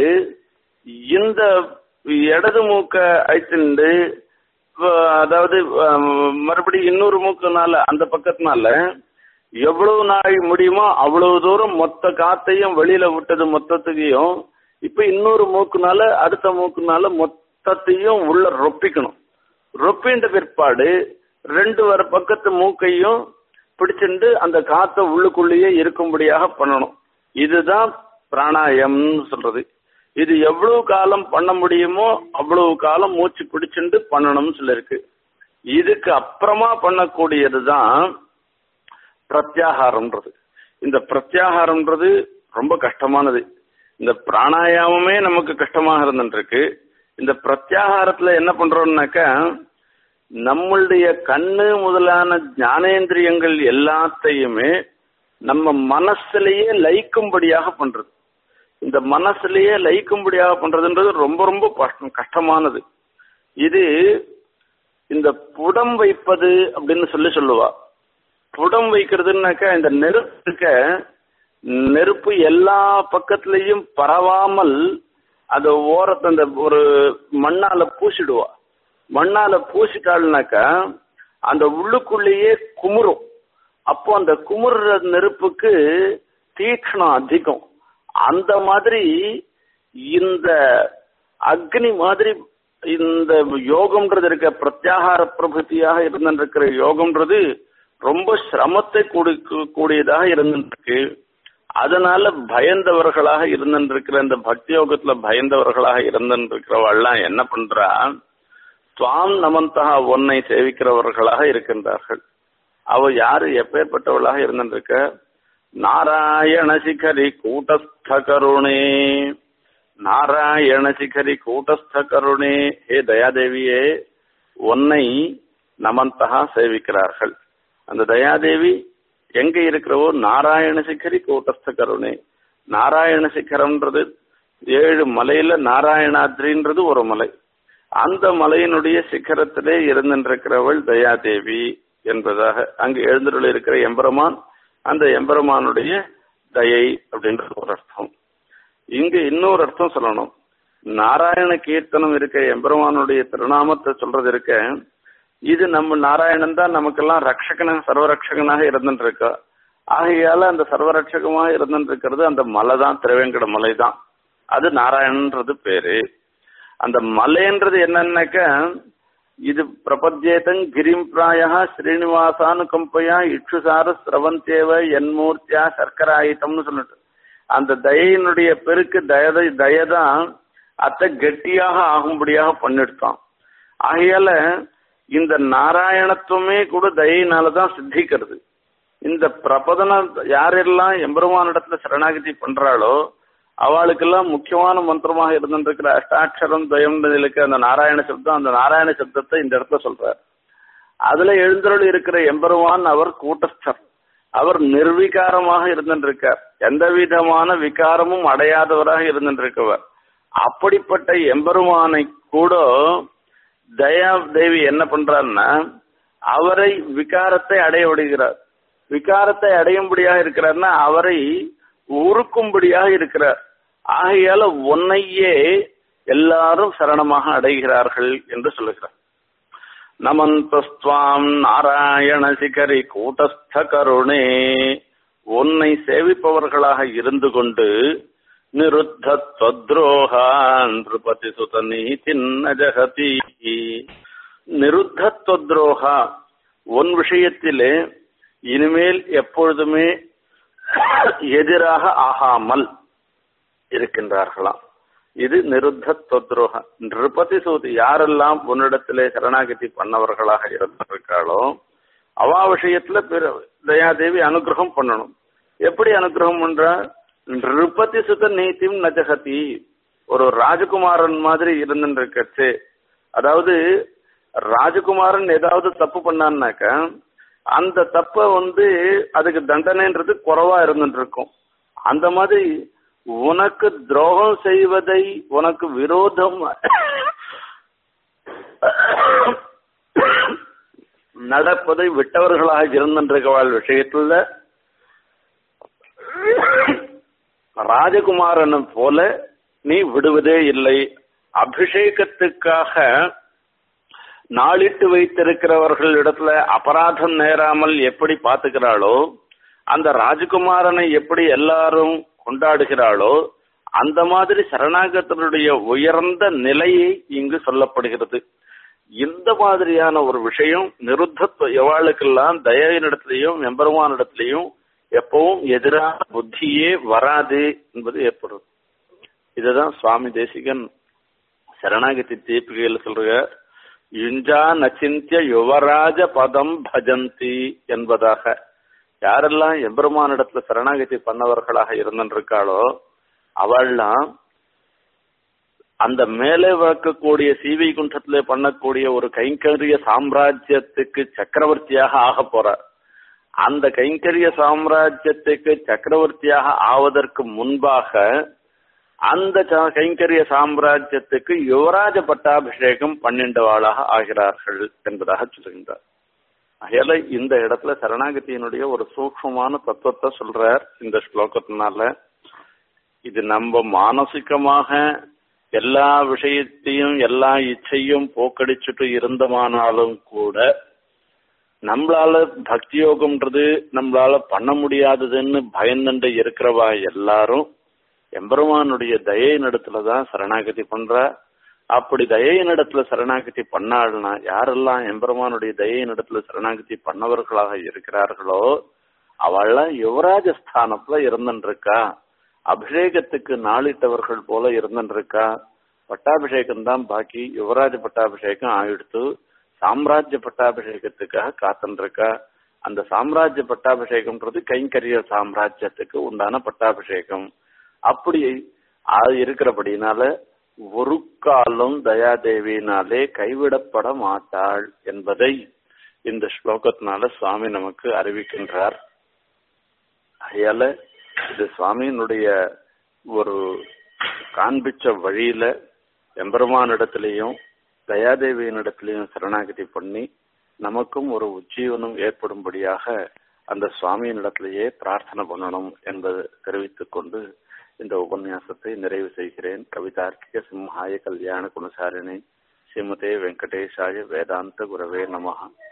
இந்த இடது மூக்க அழிச்சுண்டு அதாவது மறுபடியும் இன்னொரு மூக்குனால அந்த பக்கத்தினால எவ்வளவு நாள் முடியுமோ அவ்வளவு தூரம் மொத்த காத்தையும் வெளியில விட்டது மொத்தத்துக்கையும் இப்ப இன்னொரு மூக்குனால அடுத்த மூக்குனால மொத்தத்தையும் உள்ள ரொப்பிக்கணும் ரொப்பின்ற பிற்பாடு ரெண்டு வர பக்கத்து மூக்கையும் பிடிச்சிட்டு அந்த காத்த உள்ளுக்குள்ளேயே இருக்கும்படியாக பண்ணணும் இதுதான் பிராணாயம்னு சொல்றது இது எவ்வளவு காலம் பண்ண முடியுமோ அவ்வளவு காலம் மூச்சு பிடிச்சுண்டு பண்ணணும்னு சொல்லிருக்கு இதுக்கு அப்புறமா பண்ணக்கூடியதுதான் பிரத்யாகாரம்ன்றது இந்த பிரத்யாகாரம்ன்றது ரொம்ப கஷ்டமானது இந்த பிராணாயாமமே நமக்கு கஷ்டமாக இருந்துருக்கு இந்த பிரத்யாகாரத்துல என்ன பண்றோம்னாக்கா நம்மளுடைய கண்ணு முதலான ஞானேந்திரியங்கள் எல்லாத்தையுமே நம்ம மனசுலயே லயிக்கும்படியாக பண்றது இந்த மனசுலயே லயிக்கும்படியாக பண்றதுன்றது ரொம்ப ரொம்ப கஷ்டம் கஷ்டமானது இது இந்த புடம் வைப்பது அப்படின்னு சொல்லி சொல்லுவா புடம் வைக்கிறதுனாக்கா இந்த நெருப்பு இருக்க நெருப்பு எல்லா பக்கத்துலயும் பரவாமல் அத ஓரத்தை அந்த ஒரு மண்ணால பூசிடுவா மண்ணால பூசிட்டாள்னாக்கா அந்த உள்ளுக்குள்ளேயே குமுறும் அப்போ அந்த குமுறுற நெருப்புக்கு தீக்ஷணம் அதிகம் அந்த மாதிரி இந்த அக்னி மாதிரி இந்த யோகம்ன்றது இருக்க பிரத்யாகார பிரபுத்தியாக இருந்திருக்கிற யோகம்ன்றது ரொம்ப சிரமத்தை கூடி கூடியதாக இருந்திருக்கு அதனால பயந்தவர்களாக இருந்திருக்கிற இந்த பக்தி யோகத்துல பயந்தவர்களாக இருந்திருக்கிறவெல்லாம் என்ன பண்றா துவாம் நமந்தகா ஒன்னை சேவிக்கிறவர்களாக இருக்கின்றார்கள் அவ யாரு எப்பேற்பட்டவளாக இருந்திருக்க நாராயண சிகரி கூட்டஸ்த கருணே நாராயண சிகரி கூட்டஸ்த கருணே ஹே தயாதேவியே உன்னை நமந்தகா சேவிக்கிறார்கள் அந்த தயாதேவி எங்க இருக்கிறவோ நாராயண சிகரி கூட்டஸ்த கருணே நாராயண சிகரம்ன்றது ஏழு மலையில நாராயணாத்ரின்றது ஒரு மலை அந்த மலையினுடைய சிகரத்திலே இருந்திருக்கிறவள் தயாதேவி என்பதாக அங்கு எழுந்துள்ள இருக்கிற எம்பெருமான் அந்த எம்பெருமானுடைய தயை அப்படின்ற ஒரு அர்த்தம் இங்க இன்னொரு அர்த்தம் சொல்லணும் நாராயண கீர்த்தனம் இருக்க எம்பெருமானுடைய திருநாமத்தை சொல்றது இருக்க இது நம்ம நாராயணன் தான் நமக்கெல்லாம் ரட்சகன சர்வரட்சகனாக இருந்துட்டு இருக்கா ஆகையால அந்த சர்வரட்சகமாக இருந்துட்டு இருக்கிறது அந்த மலை தான் திருவேங்கட மலை தான் அது நாராயணன்றது பேரு அந்த மலைன்றது என்னன்னாக்க இது பிரபத்யேதங் கிரிம் பிராயா ஸ்ரீனிவாசானு கம்பையா இட்சுசார சிரவந்தேவ என்மூர்த்தியா சர்க்கராயுதம்னு சொல்லிட்டு அந்த தயையினுடைய பெருக்கு தயதை தயதான் அத்தை கெட்டியாக ஆகும்படியாக பண்ணிடுத்தான் ஆகையால இந்த நாராயணத்துவமே கூட தயினாலதான் சித்திக்கிறது இந்த பிரபதனம் யாரெல்லாம் எம்பெருமானிடத்துல சரணாகதி பண்றாளோ அவளுக்கெல்லாம் முக்கியமான மந்திரமாக இருந்திருக்கிற அஷ்டாட்சரம் துவயம் இருக்கு அந்த நாராயண சப்தம் அந்த நாராயண சப்தத்தை இந்த இடத்துல சொல்றார் அதுல எழுந்தருள் இருக்கிற எம்பெருமான் அவர் கூட்டஸ்தர் அவர் நிர்விகாரமாக இருந்திருக்கார் எந்த விதமான விகாரமும் அடையாதவராக இருந்திருக்கவர் அப்படிப்பட்ட எம்பெருமானை கூட தயா தேவி என்ன பண்றாருன்னா அவரை விகாரத்தை அடைய விடுகிறார் விகாரத்தை அடையும்படியாக இருக்கிறார்னா அவரை உருக்கும்படியாக இருக்கிறார் ஆகையால உன்னையே எல்லாரும் சரணமாக அடைகிறார்கள் என்று சொல்லுகிறார் நமந்தஸ்துவாம் நாராயண சிகரி கூட்டஸ்த கருணே உன்னை சேவிப்பவர்களாக இருந்து கொண்டு நிருத்தத்வத்ரோகான் நிருபதி சுத நீதின்ன ஜகதி நிருத்தத்வத்ரோகா உன் விஷயத்திலே இனிமேல் எப்பொழுதுமே எதிராக ஆகாமல் இருக்கின்றார்களாம் இது நிருத்த தொத்ரோக நிருபதி சூதி யாரெல்லாம் உன்னிடத்திலே சரணாகதி பண்ணவர்களாக இருந்திருக்காளோ அவா விஷயத்துல பிற தயாதேவி அனுகிரகம் பண்ணணும் எப்படி அனுகிரகம் பண்றா நிருபதி சுத நீதியும் நஜகதி ஒரு ராஜகுமாரன் மாதிரி இருந்துருக்கச்சு அதாவது ராஜகுமாரன் ஏதாவது தப்பு பண்ணான்னாக்க அந்த தப்ப வந்து அதுக்கு தண்டனைன்றது குறைவா இருந்துட்டு இருக்கும் அந்த மாதிரி உனக்கு துரோகம் செய்வதை உனக்கு விரோதம் நடப்பதை விட்டவர்களாக இருந்திருக்கவாள் விஷயத்துல ராஜகுமாரன் போல நீ விடுவதே இல்லை அபிஷேகத்துக்காக நாளிட்டு வைத்திருக்கிறவர்கள் இடத்துல அபராதம் நேராமல் எப்படி பாத்துக்கிறாளோ அந்த ராஜகுமாரனை எப்படி எல்லாரும் கொண்டாடுகிறாளோ அந்த மாதிரி சரணாகத்தினுடைய உயர்ந்த நிலையை இங்கு சொல்லப்படுகிறது இந்த மாதிரியான ஒரு விஷயம் நிருத்தத்துவ எவாளுக்கெல்லாம் தயவினிடத்திலையும் எம்பெருமானிடத்திலையும் எப்பவும் எதிரான புத்தியே வராது என்பது ஏற்படும் இதுதான் சுவாமி தேசிகன் சரணாகதி தீபிகையில் சொல்ற யுஞ்சா நச்சிந்திய யுவராஜ பதம் பஜந்தி என்பதாக யாரெல்லாம் எம்பெருமானிடத்துல சரணாகதி பண்ணவர்களாக இருந்திருக்காளோ அவள்லாம் அந்த மேலே வைக்கக்கூடிய சீவை குண்டத்திலே பண்ணக்கூடிய ஒரு கைங்கரிய சாம்ராஜ்யத்துக்கு சக்கரவர்த்தியாக ஆக போறார் அந்த கைங்கரிய சாம்ராஜ்யத்துக்கு சக்கரவர்த்தியாக ஆவதற்கு முன்பாக அந்த கைங்கரிய சாம்ராஜ்யத்துக்கு யுவராஜ பட்டாபிஷேகம் பன்னெண்டவாளாக ஆகிறார்கள் என்பதாக சொல்லுகின்றார் அகையால இந்த இடத்துல சரணாகதியினுடைய ஒரு சூக்மமான தத்துவத்தை சொல்றார் இந்த ஸ்லோகத்தினால இது நம்ம மானசிகமாக எல்லா விஷயத்தையும் எல்லா இச்சையும் போக்கடிச்சுட்டு இருந்தமானாலும் கூட நம்மளால பக்தி யோகம்ன்றது நம்மளால பண்ண முடியாததுன்னு பயந்துட்டு இருக்கிறவா எல்லாரும் எம்பெருமானுடைய தயை நடத்துல தான் சரணாகதி பண்றா அப்படி தயை நடத்துல சரணாகதி பண்ணாள்னா யாரெல்லாம் எம்பெருமானுடைய தயை நடத்துல சரணாகதி பண்ணவர்களாக இருக்கிறார்களோ அவள்லாம் யுவராஜ ஸ்தானத்துல இருந்துருக்கா அபிஷேகத்துக்கு நாளிட்டவர்கள் போல இருந்துருக்கா பட்டாபிஷேகம் தான் பாக்கி யுவராஜ பட்டாபிஷேகம் ஆயிடுத்து சாம்ராஜ்ய பட்டாபிஷேகத்துக்காக காத்துருக்கா அந்த சாம்ராஜ்ய பட்டாபிஷேகம்ன்றது கைங்கரிய சாம்ராஜ்யத்துக்கு உண்டான பட்டாபிஷேகம் அப்படி இருக்கிறபடினால ஒரு காலம் தயாதேவியினாலே கைவிடப்பட மாட்டாள் என்பதை இந்த ஸ்லோகத்தினால சுவாமி நமக்கு அறிவிக்கின்றார் அதையால இது சுவாமியினுடைய ஒரு காண்பிச்ச வழியில எம்பெருமானிடத்திலையும் தயாதேவியினிடத்திலையும் சரணாகதி பண்ணி நமக்கும் ஒரு உஜ்ஜீவனம் ஏற்படும்படியாக அந்த சுவாமியினிடத்திலேயே பிரார்த்தனை பண்ணணும் என்பது தெரிவித்துக் கொண்டு இந்த உபன்யாசத்தை நிறைவு செய்கிறேன் கவிதார்க்கிக சிம்ஹாய கல்யாண குணசாரிணி ஸ்ரீமதே வெங்கடேஷாய வேதாந்த குரவே நமஹா